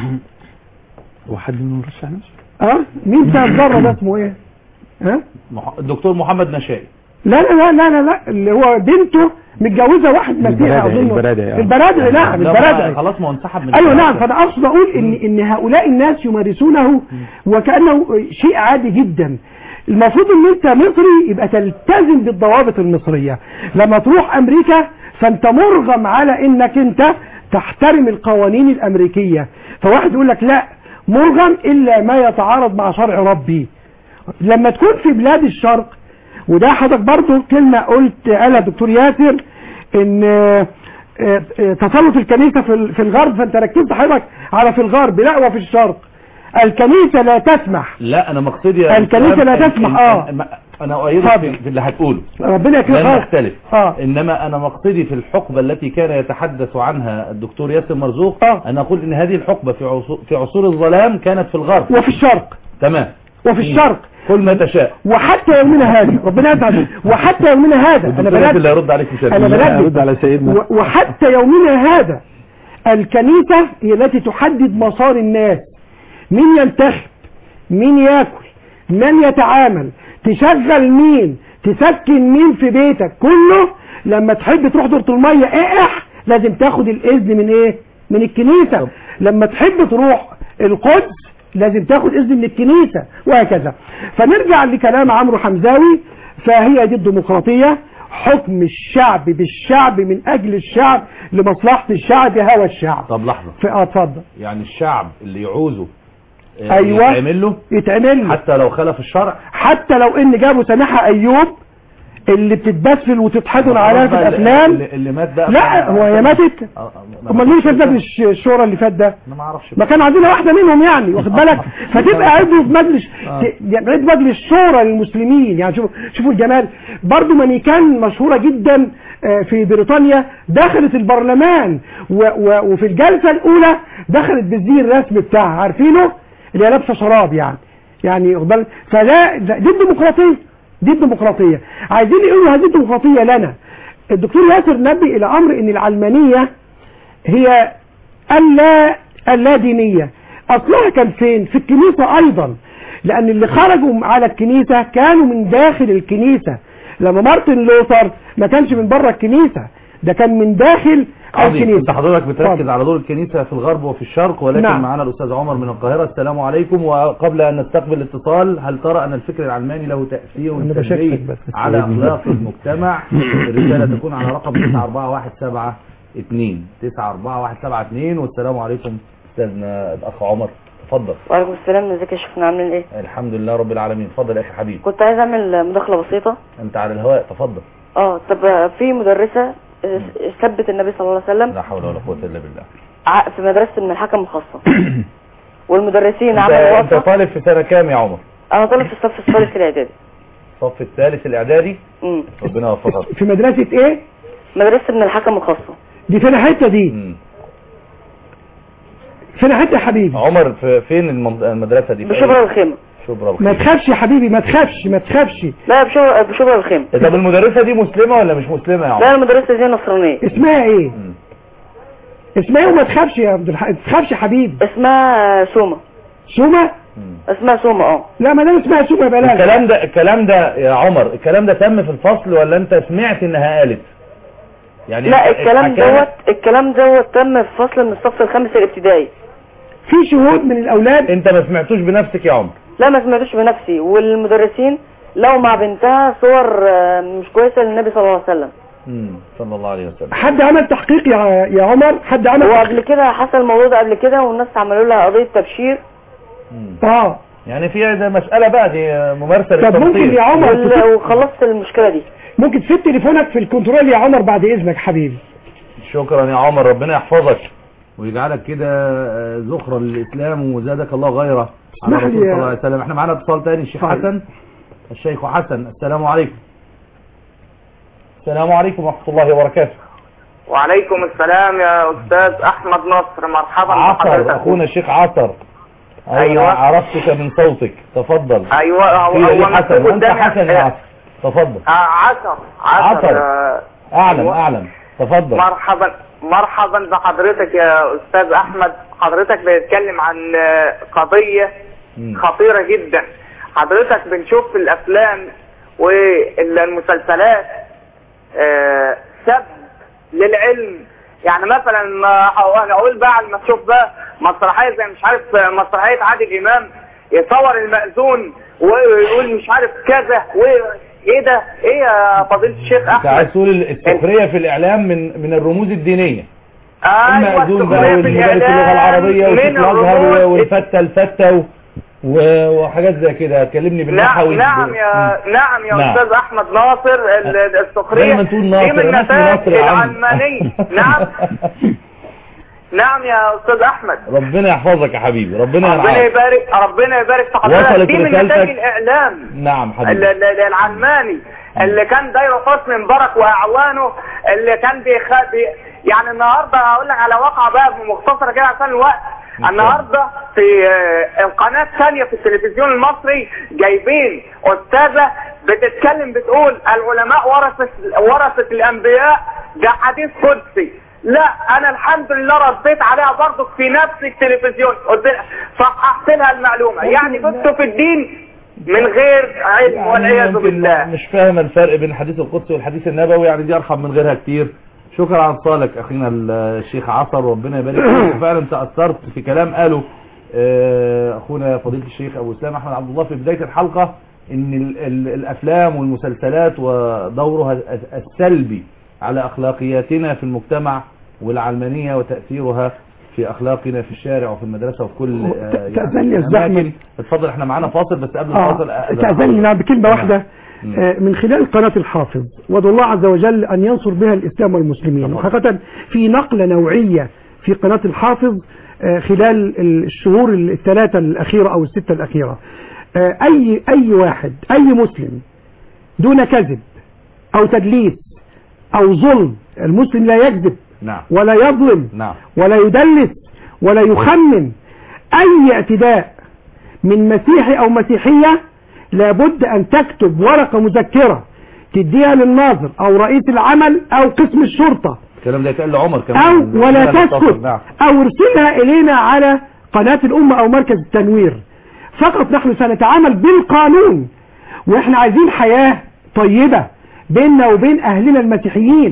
هو حد منهم رشح نفسه اه مين بتاع الذره ده اسمه ايه ها مح- الدكتور محمد نشائي لا لا لا لا لا, لا. اللي هو بنته متجوزه واحد مسيحي البرادعي- اظن البرادعي، آه. البرادعي نعم لا، البرادعي خلاص ما هو انسحب من ايوه الحلقة. نعم فانا اقصد اقول ان ان هؤلاء الناس يمارسونه وكانه شيء عادي جدا المفروض ان انت مصري يبقى تلتزم بالضوابط المصريه لما تروح امريكا فانت مرغم على انك انت تحترم القوانين الامريكيه فواحد يقول لك لا مرغم الا ما يتعارض مع شرع ربي لما تكون في بلاد الشرق وده حضرتك برضو كلمة قلت قالها الدكتور ياسر ان آه، آه، آه، تسلط الكنيسة في ال- في الغرب فانت ركزت حضرتك على في الغرب لا وفي الشرق الكنيسة لا تسمح لا انا مقصدي يا الكنيسة أستاذ لا إن- تسمح، إن- آه. إن- انا اؤيدك اتفضل. في في اللي هتقوله ربنا يكرمك لن خالص. نختلف اه انما انا مقصدي في الحقبة التي كان يتحدث عنها الدكتور ياسر مرزوق آه. انا اقول ان هذه الحقبة في عصور, في عصور الظلام كانت في الغرب وفي الشرق تمام وفي الشرق كل ما تشاء وحتى يومنا هذا ربنا يسعدك وحتى يومنا هذا انا الدكتور ياسر اللي بنادي هيرد عليك مش انا أنا. لا، بنادي أرد على سيدنا. و- وحتى يومنا هذا الكنيسة هي التي تحدد مسار الناس مين ينتخب مين ياكل من يتعامل تشغل مين تسكن مين في بيتك كله لما تحب تروح دورة المية اقح لازم تاخد الاذن من ايه من الكنيسة لما تحب تروح القدس لازم تاخد اذن من الكنيسة وهكذا فنرجع لكلام عمرو حمزاوي فهي دي الديمقراطية حكم الشعب بالشعب من اجل الشعب لمصلحة الشعب هوى الشعب طب لحظة ف- اه اتفضل يعني الشعب اللي يعوزه آه، أيوة. يتعمل له يتعمل له. حتى لو خلف الشرع حتى لو ان جابوا سماحة ايوب اللي بتتبسل وتتحضن عليها في خلاص بقى الافلام اللي, اللي مات ده لا هو هي ماتت آه، آه، ما- امال مين كان مجلس الشورى اللي فات ده انا ما اعرفش ما كان عندنا واحدة منهم يعني واخد بالك فتبقى عضو في مجلس آه. ت- يعني عضو مجلس شورى للمسلمين يعني شوفوا شوفوا الجمال برضو مانيكان مشهورة جدا آه، في بريطانيا دخلت البرلمان و و وفي الجلسة الأولى دخلت بالزي الرسم بتاعها عارفينه اللي هي لابسة شراب يعني يعني واخد بالك فده ده- دي الديمقراطية دي الديمقراطية عايزين يقولوا هذه الديمقراطية لنا الدكتور ياسر نبي إلى أمر إن العلمانية هي اللا اللا دينية اصلها كان فين في الكنيسة ايضا لان اللي خرجوا على الكنيسة كانوا من داخل الكنيسة لما مارتن لوثر ما كانش من بره الكنيسة ده كان من داخل عظيم انت الكنيسة حضرتك بتركز اتفضل. على دور الكنيسة في الغرب وفي الشرق ولكن نعم. معنا الأستاذ عمر من القاهرة السلام عليكم وقبل أن نستقبل الاتصال هل ترى أن الفكر العلماني له تأثير أنا سلبي بشكك بس. على أخلاق المجتمع الرسالة تكون على رقم 941172 941172 والسلام عليكم أستاذنا الأخ عمر تفضل وعليكم السلام ازيك يا شيخنا عاملين ايه الحمد لله رب العالمين تفضل يا أخي حبيب كنت عايز اعمل مداخله بسيطه أنت على الهواء تفضل اه طب في مدرسه آه، ثبت النبي صلى الله عليه وسلم لا حول ولا قوة إلا بالله ع- في مدرسه من الحكم الخاصه والمدرسين أنت, عملوا أنت وقفه طالب في سنة كام يا عمر انا طالب في الصف الثالث الاعدادي الصف الثالث الإعدادي امم ربنا يوفقك في مدرسة ايه مدرسه من الحكم الخاصه دي فين حتة دي مم. فين حتة يا حبيبي عمر في فين المن- المدرسة دي في بشبرا أي- الخيمه شبرا ما الخير تخافش يا حبيبي ما تخافش ما تخافش لا بشبرا بشبرا الخيمه طب المدرسة دي مسلمة ولا مش مسلمة يا لا عمر المدرسه دي نصرانيه اسمها ايه مم. اسمها ايه وما تخافش يا عبد الحق ما تخافش يا حبيبي اسمها سومه سومة مم. اسمها سومه اه لا ما دام اسمها سومة يبقى لا الكلام ده الكلام ده يا عمر الكلام ده تم في الفصل ولا انت سمعت انها قالت يعني لا انت الكلام اتحكى لك- دوت الكلام دوت تم في فصل من الصف الخامس الابتدائي في شهود من الاولاد انت ما سمعتوش بنفسك يا عمر لا ما سمعتوش بنفسي والمدرسين لو مع بنتها صور آه، مش كويسه للنبي صلى الله عليه وسلم مم. صلى الله عليه وسلم حد عمل تحقيق يا يا عمر حد عمل وقبل كده حصل الموضوع ده قبل كده والناس عملوا لها قضيه تبشير مم. اه يعني في ده مسألة بقى دي ممارسة طب ممكن للتنصير يا عمر وال- تسيب- وخلصت المشكله دي ممكن تسيب تليفونك في الكنترول يا عمر بعد اذنك حبيبي شكرا يا عمر ربنا يحفظك ويجعلك كده آه، ذخرا للإسلام وزادك الله غيره على اسمح لي رسول يا- صلى الله عليه وسلم احنا معانا اتصال تاني الشيخ طيب. حسن الشيخ حسن السلام عليكم السلام عليكم ورحمة الله وبركاته وعليكم السلام يا استاذ احمد نصر مرحبا عصر بحضرتك اخونا الشيخ عصر أيوة. أنا عرفتك من صوتك تفضل ايوه هو في هو علي حسن مكتوب وانت قدامي حسن يا عصر تفضل آه، عصر عصر عصر. آه، اعلم أيوة. اعلم تفضل مرحبا مرحبا بحضرتك يا استاذ احمد حضرتك بتتكلم عن آه، قضية مم. خطيرة جدا حضرتك بنشوف في الافلام والمسلسلات آه، سب للعلم يعني مثلا ما انا اقول بقى لما تشوف بقى مسرحيه زي مش عارف مسرحيه عادل امام يصور المأذون ويقول مش عارف كذا وايه ده ايه يا فضيله الشيخ انت عايز احمد تقول السخرية في الاعلام من من الرموز الدينية ايوه المأذون بقى السخرية في والمدرس اللغة الإعلام العربية من وشيخ الازهر الرموز والفتة الفتة و- و- وحاجات زي كده كلمني بالنحو نعم نعم يا نعم يا نعم. استاذ احمد ناصر ال- السخريه دايما تقول دي ناصر من أنا اسمي نتائج ناصر يا عم العلمانيه نعم نعم يا استاذ احمد ربنا يحفظك يا حبيبي ربنا ربنا يرعاك يبارك ربنا يبارك في حضرتك وصلت دي من رسالتك؟ نتائج الاعلام نعم ال- حبيبي ال- ال- العلماني اللي كان داير حسني مبارك واعوانه اللي كان بيخبي يعني النهارده هقول لك على واقعه بقى مختصره كده عشان الوقت النهارده في آه، القناه الثانيه في التلفزيون المصري جايبين استاذه بتتكلم بتقول العلماء ورثه ورثه الانبياء ده حديث قدسي لا انا الحمد لله رديت عليها برضه في نفس التلفزيون قلت لها صححت لها المعلومه يعني كنت في الدين من غير علم يعني والعياذ يمكن بالله مش فاهم الفرق بين الحديث القدسي والحديث النبوي يعني دي ارحم من غيرها كتير شكرا على اتصالك اخينا الشيخ عصر ربنا يبارك فيك وفعلا تاثرت في كلام قاله آه، اخونا فضيله الشيخ ابو اسلام احمد عبد الله في بدايه الحلقه ان ال ال الافلام والمسلسلات ودورها السلبي على اخلاقياتنا في المجتمع والعلمانيه وتاثيرها في اخلاقنا في الشارع وفي المدرسه وفي كل آه، يعني تأذن لي يا أستاذ الأماكن. أحمد. اتفضل احنا معانا فاصل بس قبل اه الفاصل أأذن تأذن لي بكلمة نعم. واحدة مم. آه، من خلال قناة الحافظ وادعو الله عز وجل أن ينصر بها الإسلام والمسلمين طبعا. وحقيقة في نقلة نوعية في قناة الحافظ آه، خلال الشهور الثلاثة الأخيرة أو الستة الأخيرة آه، أي أي واحد أي مسلم دون كذب أو تدليس أو ظلم المسلم لا يكذب نعم ولا يظلم نعم ولا يدلس ولا يخمن أي اعتداء من مسيحي أو مسيحية لابد أن تكتب ورقة مذكرة تديها للناظر أو رئيس العمل أو قسم الشرطة الكلام ده يتقال لعمر كمان أو ولا لا تسكت تتصل، نعم أو ارسلها إلينا على قناة الأمة أو مركز التنوير فقط نحن سنتعامل بالقانون وإحنا عايزين حياة طيبة بيننا وبين أهلنا المسيحيين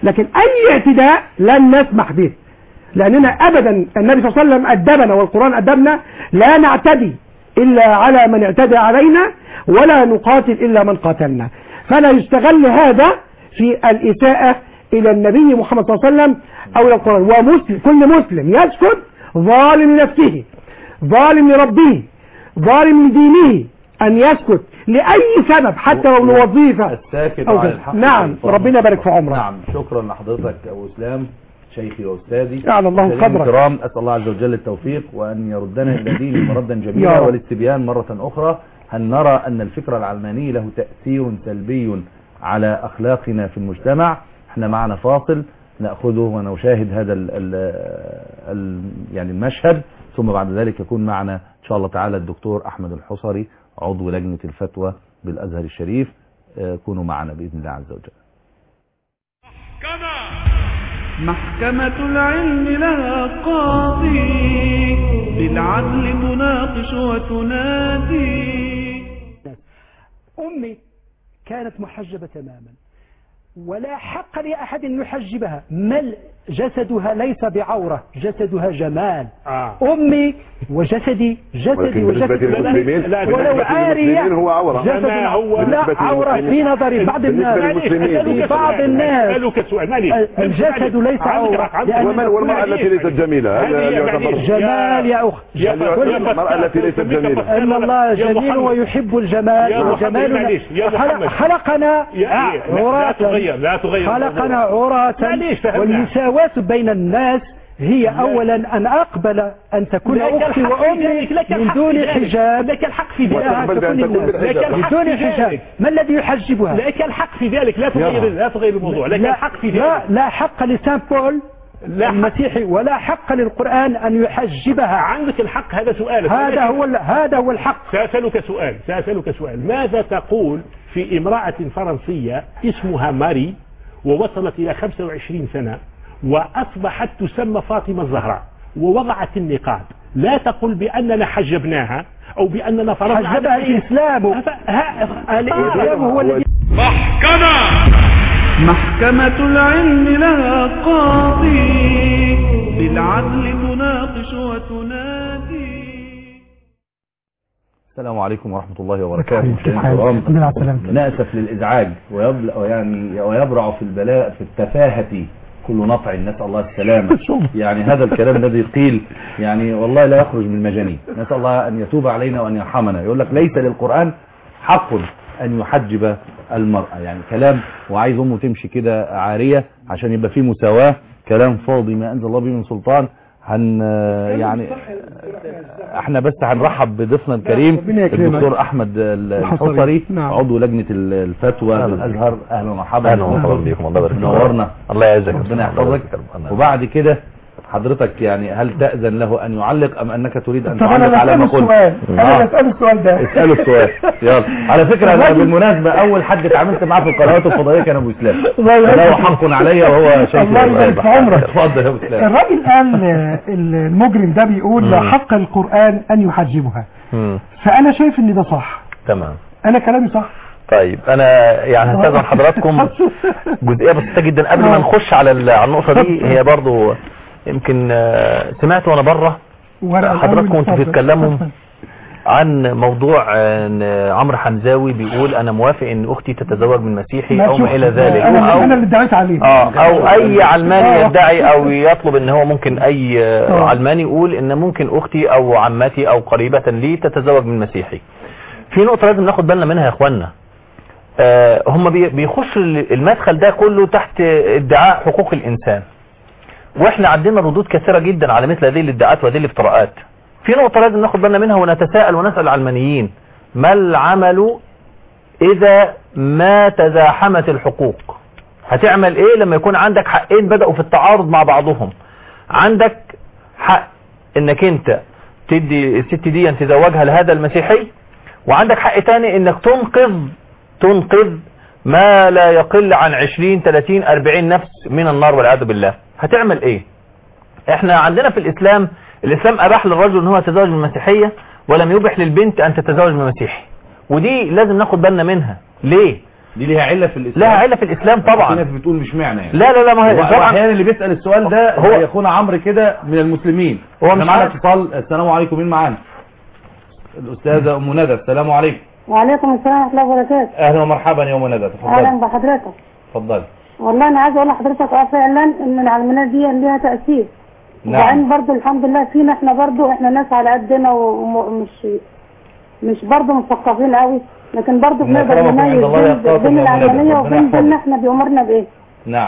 لكن اي اعتداء لن نسمح به لاننا ابدا النبي صلى الله عليه وسلم ادبنا والقران ادبنا لا نعتدي الا على من اعتدى علينا ولا نقاتل الا من قاتلنا فلا يستغل هذا في الاساءه الى النبي محمد صلى الله عليه وسلم او الى القران ومسلم كل مسلم يسكت ظالم لنفسه ظالم لربه ظالم لدينه ان يسكت لاي سبب حتى لو لوظيفه الساكت أو عن كده. الحق نعم والفضل. ربنا يبارك في عمرك نعم شكرا لحضرتك ابو اسلام شيخي واستاذي أعلى الله مشاهدينا قدرك. الكرام اسال الله عز وجل التوفيق وان يردنا الى دينه مردا يا جميلا رب. والاستبيان مره اخرى هل نرى ان الفكر العلماني له تاثير سلبي على اخلاقنا في المجتمع احنا معنا فاصل ناخذه ونشاهد هذا ال ال ال يعني المشهد ثم بعد ذلك يكون معنا ان شاء الله تعالى الدكتور احمد الحصري عضو لجنه الفتوى بالازهر الشريف آه، كونوا معنا باذن الله عز وجل محكمة العلم لها قاضي بالعدل تناقش وتنادي أمي كانت محجبة تماما ولا حق لأحد أن يحجبها مل جسدها ليس بعورة جسدها جمال آه. أمي وجسدي جسدي ولكن وجسدي بالنسبة للمسلمين- لا، ولو بالنسبة عارية للمسلمين هو عورة. جسد ما هو- لا بالنسبة عورة للمسلمين. في نظر بعض بالنسبة الناس للمسلمين. في بعض الناس أسألك سؤال معلش الجسد ليس عورة لأن ومن والمرأة التي ليست جميلة هل يعتبر جمال يا أخت هل يعتبر المرأة التي ليست جميلة أن الله جميل ويحب الجمال يا محمد، وجمالنا معلش، يا خلق- محمد. خلقنا يا- لا- لا عراة تغير- لا تغير خلقنا الموضوع. عراة معلش، فهمنا. والمساواة بين الناس هي أولا أن أقبل أن تكون لك أختي الحق في وأمي ذلك، لك من الحق دون في ذلك. حجاب لك الحق في ذلك. لها وتقبل بأن كل تكون الناس. بالحجاب. لك الحق بدون في حجاب ذلك. ما الذي يحجبها لك الحق في ذلك لا تغير لا تغير الموضوع لك لا, الحق في لا, ذلك لا حق لسان بول لا حق. المسيحي ولا حق للقرآن أن يحجبها عندك الحق هذا سؤال هذا هو ال- هذا هو الحق سأسألك سؤال سأسألك سؤال ماذا تقول في امرأة فرنسية اسمها ماري ووصلت إلى 25 سنة وأصبحت تسمى فاطمة الزهراء ووضعت النقاب لا تقل بأننا حجبناها أو بأننا فرضنا حجبها عليها- الإسلام ه- ه- الإسلام هو الذي محكمة العلم لها قاضي بالعدل تناقش وتنادي السلام عليكم ورحمة الله وبركاته كيف مشاهدينا حالك؟ الكرام الحمد لله على السلامة. نأسف للإزعاج ويبلع يعني ويبرع في البلاء في التفاهة كل نطع نسأل الله السلامة يعني هذا الكلام الذي قيل يعني والله لا يخرج من مجانين نسأل الله أن يتوب علينا وأن يرحمنا يقول لك ليس للقرآن حق أن يحجب المرأة يعني كلام وعايز أمه تمشي كده عارية عشان يبقى فيه مساواة كلام فاضي ما أنزل الله به من سلطان هن يعني احنا بس هنرحب بضيفنا الكريم ربنا يكرمك. الدكتور احمد الحصري الحصري. نعم. عضو لجنه الفتوى أهلا. بالازهر اهلا ومرحبا اهلا ومرحبا بكم الله يبارك فيك. نورنا الله يعزك ربنا يحفظك وبعد كده حضرتك يعني هل تأذن له أن يعلق أم أنك تريد أن طب أنا تعلق على ما بسأله قلت السؤال أنا آه. بسأله السؤال ده اسأله السؤال يلا على فكرة أنا بالمناسبة أول حد اتعاملت معاه في القنوات الفضائية كان أبو إسلام الله يبارك له فيك. حق علي وهو شيخ الله يبارك في عمرك. اتفضل يا أبو إسلام الراجل قال آه، المجرم ده بيقول لا حق القرآن أن يحجبها مم. فأنا شايف إن ده صح تمام أنا كلامي صح طيب انا يعني هستاذن حضراتكم جزئيه بسيطه جدا قبل ما نخش على ال- على النقطه دي هي برضو يمكن آه، سمعت وانا بره ورقة حضراتكم الأول وانتوا اتفضل. بتتكلموا عن موضوع آه، ان عمرو حمزاوي بيقول انا موافق ان اختي تتزوج من مسيحي لا او شوف، ما الى ذلك أنا او أنا اللي ادعيت عليه اه او اي علماني آه. يدعي او يطلب ان هو ممكن اي آه، آه. علماني يقول ان ممكن اختي او عمتي او قريبة لي تتزوج من مسيحي في نقطة لازم ناخد بالنا منها يا اخوانا آه هم بي- بيخش ال- المدخل ده كله تحت ادعاء حقوق الانسان واحنا عندنا ردود كثيرة جدا على مثل هذه الادعاءات وهذه الافتراءات في نقطة لازم ناخد بالنا منها ونتساءل ونسأل العلمانيين ما العمل اذا ما تزاحمت الحقوق هتعمل ايه لما يكون عندك حقين بدأوا في التعارض مع بعضهم عندك حق انك انت تدي الست دي تزوجها لهذا المسيحي وعندك حق تاني انك تنقذ تنقذ ما لا يقل عن 20 30 40 نفس من النار والعياذ بالله هتعمل ايه احنا عندنا في الاسلام الاسلام اباح للرجل ان هو يتزوج من مسيحية ولم يبح للبنت ان تتزوج من مسيحي ودي لازم ناخد بالنا منها ليه دي ليها عله في الاسلام لها علة في الإسلام في ناس طبعا بتقول مش معنى يعني لا لا لا ما هي هو طبعا احيانا اللي بيسال السؤال ده هو- هو يكون عمرو كده من المسلمين هو احنا مش معانا عارف. اتصال السلام عليكم مين معانا الاستاذه ام ندى السلام عليكم وعليكم السلام ورحمة الله وبركاته اهلا ومرحبا يا ام ندى أهلا تفضلي بحضرتك تفضلي والله أنا عايزة أقول لحضرتك أه فعلا إن العلمانية دي ليها تأثير نعم وبعدين برضه الحمد لله فينا إحنا برضه إحنا ناس على قدنا ومش مش برضه مثقفين قوي لكن برضه إن بنقدر أكرمكم عند نميز الله بين, يتقاكم بين يا ولاد. العلمانية ربنا وبين يحفظك. ديننا إحنا بيأمرنا بإيه نعم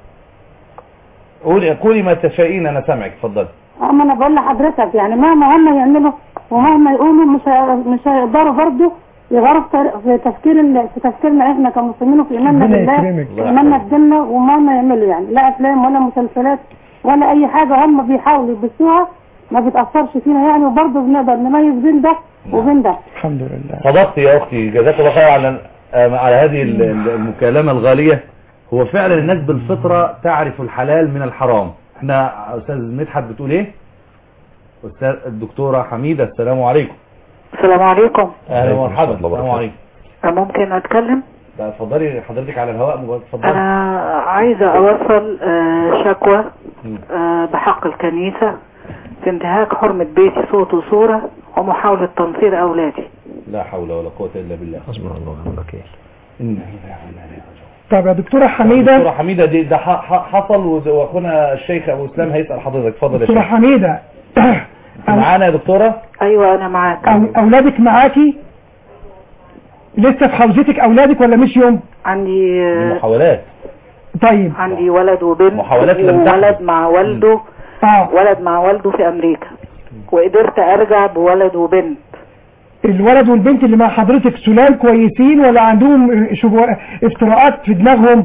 قولي قولي ما تشائين انا سامعك اتفضلي أما أنا بقول لحضرتك يعني مهما هم يعملوا ومهما يقولوا مش هي- مش هيقدروا برضه يغيروا في تر- في تفكير ال- في تفكيرنا احنا كمسلمين وفي ايماننا ربنا بالله يكرمك. في ايماننا بديننا ومهما يعملوا يعني لا افلام ولا مسلسلات ولا اي حاجه هم بيحاولوا يبثوها ما بتاثرش فينا يعني وبرضه بنقدر نميز بين ده وبين ده الحمد لله صدقت يا اختي جزاك الله خير على آه، على هذه ال- ال- المكالمه الغاليه هو فعلا الناس بالفطره تعرف الحلال من الحرام احنا استاذ مدحت بتقول ايه استاذ الدكتوره حميده السلام عليكم السلام عليكم اهلا ومرحبا السلام عليكم ممكن اتكلم ده اتفضلي حضرتك على الهواء مجرد اتفضلي انا عايزة اوصل آه، شكوى آه، بحق الكنيسة في انتهاك حرمة بيتي صوت وصورة ومحاولة تنصير اولادي لا حول ولا قوه الا بالله حسبنا الله ونعم الوكيل إنا لله وإنا إليه راجعون. طب يا دكتورة حميدة دكتوره حميده دي ده ح- ح- حصل وز- واخونا الشيخ ابو اسلام هيسال حضرتك اتفضل يا دكتورة شيخ حميدة معانا يا دكتوره ايوه انا معاك أو- اولادك معاكي لسه في حوزتك اولادك ولا مش يوم عندي آه، محاولات طيب عندي ولد وبنت محاولات لم تحدث. وولد مع والده اه ولد مع والده في امريكا وقدرت ارجع بولد وبنت الولد والبنت اللي مع حضرتك سلال كويسين ولا عندهم شبه افتراءات في دماغهم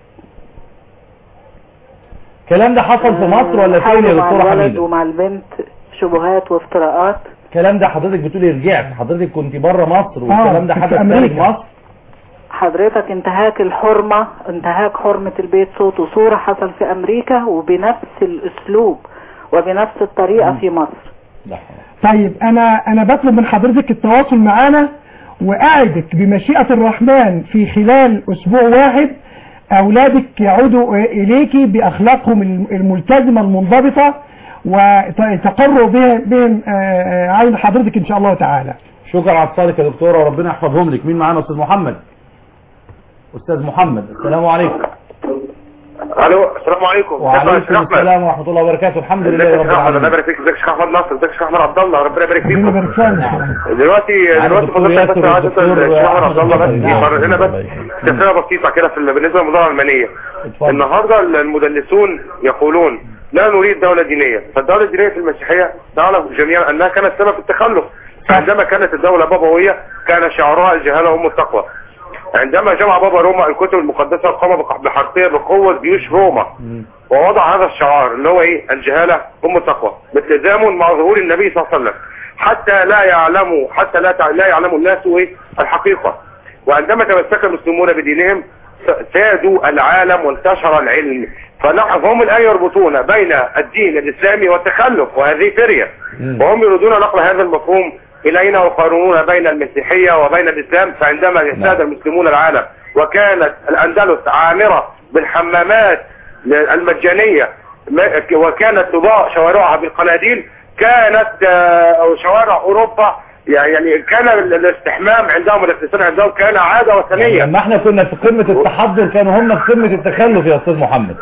الكلام ده حصل في مصر ولا فين يا حاولوا مع دكتوره الولد حميده ومع البنت شبهات وافتراءات الكلام ده حضرتك بتقولي رجعت حضرتك كنت بره مصر والكلام ده في حدث خارج أمريكا. مصر حضرتك انتهاك الحرمة انتهاك حرمة البيت صوت وصورة حصل في امريكا وبنفس الاسلوب وبنفس الطريقة في مصر طيب انا انا بطلب من حضرتك التواصل معانا واعدك بمشيئة الرحمن في خلال اسبوع واحد اولادك يعودوا اليك باخلاقهم الملتزمة المنضبطة وتقروا بهم بهم آه، آه، عين حضرتك ان شاء الله تعالى شكرا على اتصالك يا دكتوره وربنا يحفظهم لك مين معانا استاذ محمد استاذ محمد السلام عليكم الو السلام عليكم وعليكم السلام ورحمه الله وبركاته الحمد لله رب الله العالمين يبارك فيك ازيك يا شيخ احمد ناصر ازيك يا شيخ احمد عبد الله ربنا يبارك فيك ربنا يبارك فيك دلوقتي معانا دلوقتي الدكتور فضلت بس ياسر عايز اسال والدكتور الشيخ احمد أحمد عبد الله بس الحسن. نعم. مر هنا بس تفسيره بسيطه كده في ال- بالنسبه للموضوع العلمانيه النهارده المدلسون يقولون لا نريد دوله دينيه فالدوله الدينيه في المسيحيه نعلم جميعا انها كانت سبب في التخلف عندما كانت الدوله بابويه كان شعارها الجهاله ام التقوى عندما جمع بابا روما الكتب المقدسه قام بق- بحرقيه بقوه جيوش روما ووضع هذا الشعار اللي هو ايه الجهاله ام التقوى بالتزامن مع ظهور النبي صلى الله عليه وسلم حتى لا يعلموا حتى لا تع- لا يعلموا الناس ايه الحقيقه وعندما تمسك المسلمون بدينهم س- سادوا العالم وانتشر العلم فنحن فهم الان يربطون بين الدين الاسلامي والتخلف وهذه فريه وهم يريدون نقل هذا المفهوم الينا ويقارنون بين المسيحيه وبين الاسلام فعندما يساد المسلمون العالم وكانت الاندلس عامره بالحمامات المجانيه ما- وكانت تضاء شوارعها بالقناديل كانت آه، أو شوارع اوروبا يعني كان ال- الاستحمام عندهم والاغتسال عندهم كان عاده وثنيه لما احنا كنا في قمة التحضر كانوا هم في قمة التخلف يا استاذ محمد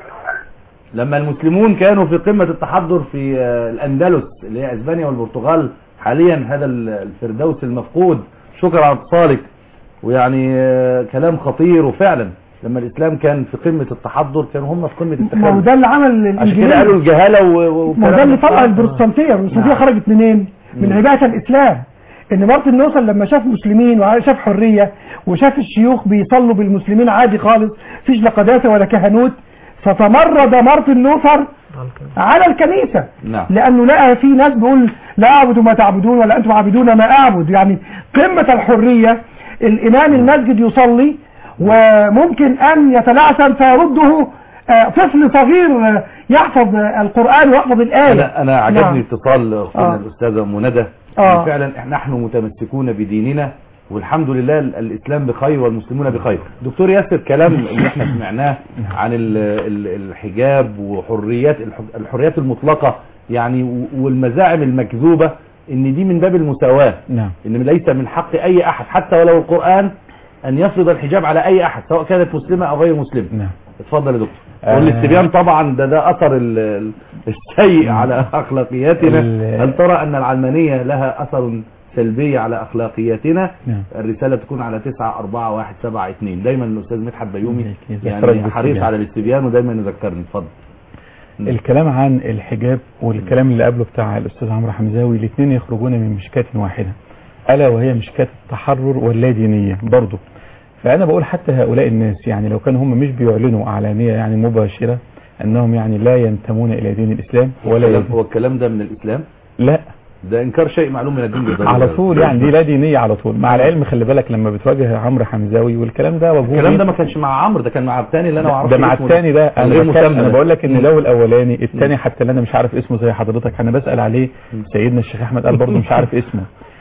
لما المسلمون كانوا في قمة التحضر في آه، الاندلس اللي هي اسبانيا والبرتغال حاليا هذا ال- الفردوس المفقود شكرا على اتصالك ويعني آه، كلام خطير وفعلا لما الاسلام كان في قمة التحضر كانوا هم في قمة ما هو التخلف ده اللي عمل عشان كده قالوا الانجليز الجهالة و- و- ما هو ده وكلام اللي طلع الإسلام. البروتستانتية البروتستانتية نعم. خرجت منين من مم. عباءة الإسلام إن مارتن نوصل لما شاف مسلمين وشاف حرية وشاف الشيوخ بيصلوا بالمسلمين عادي خالص فيش لا قداسة ولا كهنوت فتمرد مارتن لوثر على الكنيسة نعم لأنه لقى في ناس بيقول لا أعبد ما تعبدون ولا أنتم عابدون ما أعبد يعني قمة الحرية الإمام المسجد يصلي وممكن أن يتلعثم فيرده آه، طفل صغير آه، يحفظ آه، القرآن ويحفظ الآية انا انا عجبني نعم. اتصال اختنا آه. الاستاذه ام ندى آه. إن فعلا إحنا- نحن متمسكون بديننا والحمد لله ال- الاسلام بخير والمسلمون بخير دكتور ياسر كلام اللي احنا سمعناه عن ال- ال- الحجاب وحريات الح- الحريات المطلقة يعني و- والمزاعم المكذوبة ان دي من باب المساواة نعم ان ليس من حق اي احد حتى ولو القرآن ان يفرض الحجاب على اي احد سواء كانت مسلمة او غير مسلمة نعم اتفضل يا دكتور آه. والاستبيان طبعا ده ده اثر ال- ال- السيء على اخلاقياتنا ال- هل ترى ان العلمانية لها اثر سلبي على اخلاقياتنا نعم الرسالة تكون على 9 4 1 7 2 دايما الاستاذ مدحت بيومي يذكرك يعني بالاستبيان. حريص على الاستبيان ودايما يذكرني اتفضل الكلام عن الحجاب والكلام اللي قبله بتاع الاستاذ عمرو حمزاوي الاثنين يخرجون من مشكاة واحدة الا وهي مشكاة التحرر واللادينية برضه فانا بقول حتى هؤلاء الناس يعني لو كانوا هم مش بيعلنوا اعلانية يعني مباشرة انهم يعني لا ينتمون الى دين الاسلام ولا الكلام- يد- هو الكلام ده من الاسلام لا ده انكار شيء معلوم من الدين بالضروره على طول يعني دي لا دينية على طول مع العلم خلي بالك لما بتواجه عمرو حمزاوي والكلام ده وجهه الكلام إيه؟ ده ما كانش مع عمرو ده كان مع الثاني اللي انا ما اعرفش ده مع اسمه الثاني ده انا غير بتكلم- مسمى انا ده. بقول لك ان مم. لو الاولاني الثاني حتى اللي انا مش عارف اسمه زي حضرتك انا بسال عليه سيدنا الشيخ احمد قال برضه مش عارف اسمه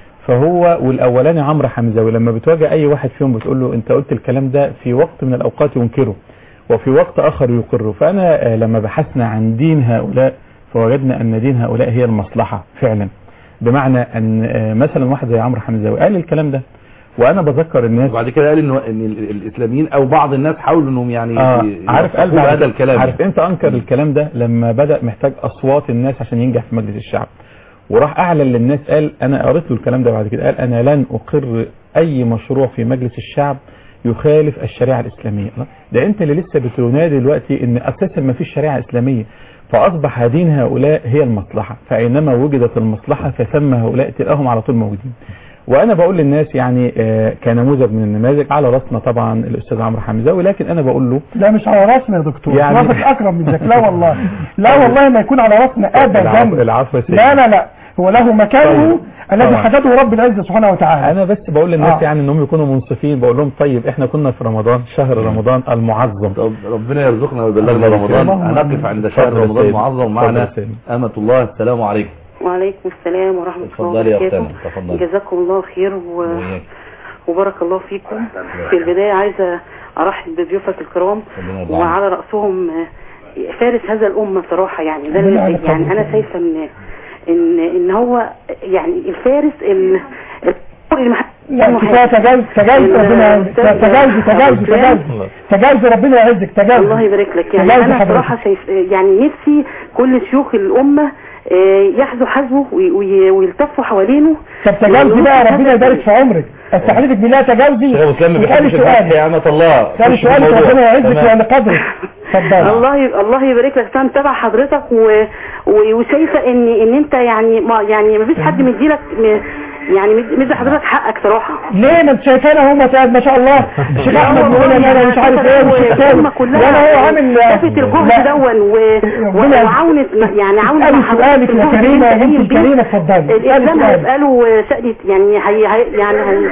فهو والاولاني عمرو حمزاوي لما بتواجه اي واحد فيهم بتقول له انت قلت الكلام ده في وقت من الاوقات ينكره وفي وقت اخر يقره فانا آه، لما بحثنا عن دين هؤلاء فوجدنا ان دين هؤلاء هي المصلحه فعلا بمعنى ان آه، مثلا واحد زي عمرو حمزاوي قال الكلام ده وانا بذكر الناس وبعد كده قال انه ان ال- الاسلاميين او بعض الناس حاولوا انهم يعني آه ي- عارف قال يوثقوا بعد هذا الكلام عارف امتى انكر الكلام ده لما بدا محتاج اصوات الناس عشان ينجح في مجلس الشعب وراح اعلن للناس قال انا قريت له الكلام ده بعد كده قال انا لن اقر اي مشروع في مجلس الشعب يخالف الشريعه الاسلاميه الله. ده انت اللي لسه بتنادي دلوقتي ان اساسا ما فيش شريعه اسلاميه فاصبح دين هؤلاء هي المصلحه فاينما وجدت المصلحه فثم هؤلاء تلاقيهم على طول موجودين وانا بقول للناس يعني آه، كنموذج من النماذج على راسنا طبعا الاستاذ عمرو حمزاوي لكن انا بقول له لا مش على راسنا يا دكتور يعني- يعني راسك اكرم من ذاك لا والله لا والله ما يكون على راسنا العفو- ابدا العفو يا سيدي. لا لا لا هو له مكانه طيب. الذي طبعا. حدده رب العزه سبحانه وتعالى انا بس بقول للناس آه. يعني انهم يكونوا منصفين بقول لهم طيب احنا كنا في رمضان شهر رمضان المعظم طب ربنا يرزقنا ويبلغنا اللهم رمضان آمين. هنقف عند شهر اتفضل يا رمضان سيدي. المعظم اتفضل معنا يا سيدي. أمة الله السلام عليكم وعليكم السلام ورحمة الله اتفضلي يا وبركاته أختنا تفضلي جزاكم الله خير و... وإياك. وبارك الله فيكم في البداية عايزة أرحب بضيوفك الكرام ربنا يرضى عنك. وعلى رأسهم آه، فارس هذا الأمة بصراحة يعني ده ربنا اللي- يعلق يعني قدره. أنا شايفة إن إن إن هو يعني الفارس ال- اللي ما حد- لا عنه كفايه حاجة. تجاوز تجاوز ال- ربنا يعزك الأستاذ تجاوز تجاوز أبو تجاوز سلام. تجاوز ربنا يعزك تجاوز الله يبارك لك يعني تجاوز انا حضرتك. صراحه شايف يعني نفسي كل شيوخ الامه آه، يحذوا حذوه وي- وي- ويلتفوا حوالينه طب تجاوزي بقى ربنا يبارك في عمرك استحلفك بالله تجاوزي شيخ ابو سلام ما واسالي بيحبش الفتح سؤال يا أمة الله اسالي خش في سؤال الموضوع. ربنا يعزك تمام. وعلى قدرك اتفضلي الله ي- الله يبارك لك انا متابعه حضرتك و... و... وشايفه ان ان انت يعني ما يعني ما فيش حد مديلك م... يعني مد- مدي حضرتك حقك صراحه ليه ما انت شايفانا هم ما شاء الله الشيخ احمد بيقول ان انا مش عارف ايه والشيخ تاني الامه كلها وانا هو عامل شافت الجهد لا. دون و... ربنا وعاونت يعني عاونت اسالي مع حضرتك سؤالك في يا الجهد كريمه يا اللي بنت انت قايم الكريمه بيه. اتفضلي اسالي الاسلام سؤالك هيبقى له شأن يعني هي هي يعني هي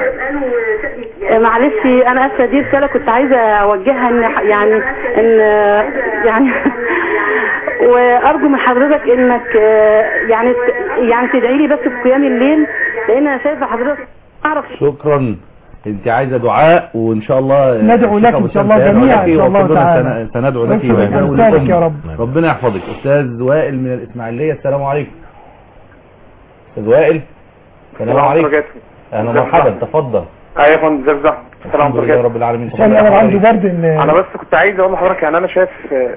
آه، معلش انا اسفه دي رساله كنت عايزه اوجهها ان ح- يعني ان آه، يعني وارجو من حضرتك انك آه، يعني ت- يعني تدعي لي بس في قيام الليل لان انا شايفه حضرتك اعرف شكرا انت عايزه دعاء وان شاء الله ندعو الشيخ لك أبو إن شاء سلام الله سيدعو جميعا لك إن شاء الله وكلنا تعالى. سن- سندعو لك ربنا وندعو يبارك للأمة. يا رب. ربنا يحفظك استاذ وائل من الاسماعيليه السلام عليكم استاذ وائل السلام عليكم اهلا ومرحبا تفضل ايوه يا فندم ازيك يا السلام الحمد لله عليكم رب العالمين عشان انا عنده برد ان انا بس كنت عايز اقول لحضرتك يعني انا شايف آه،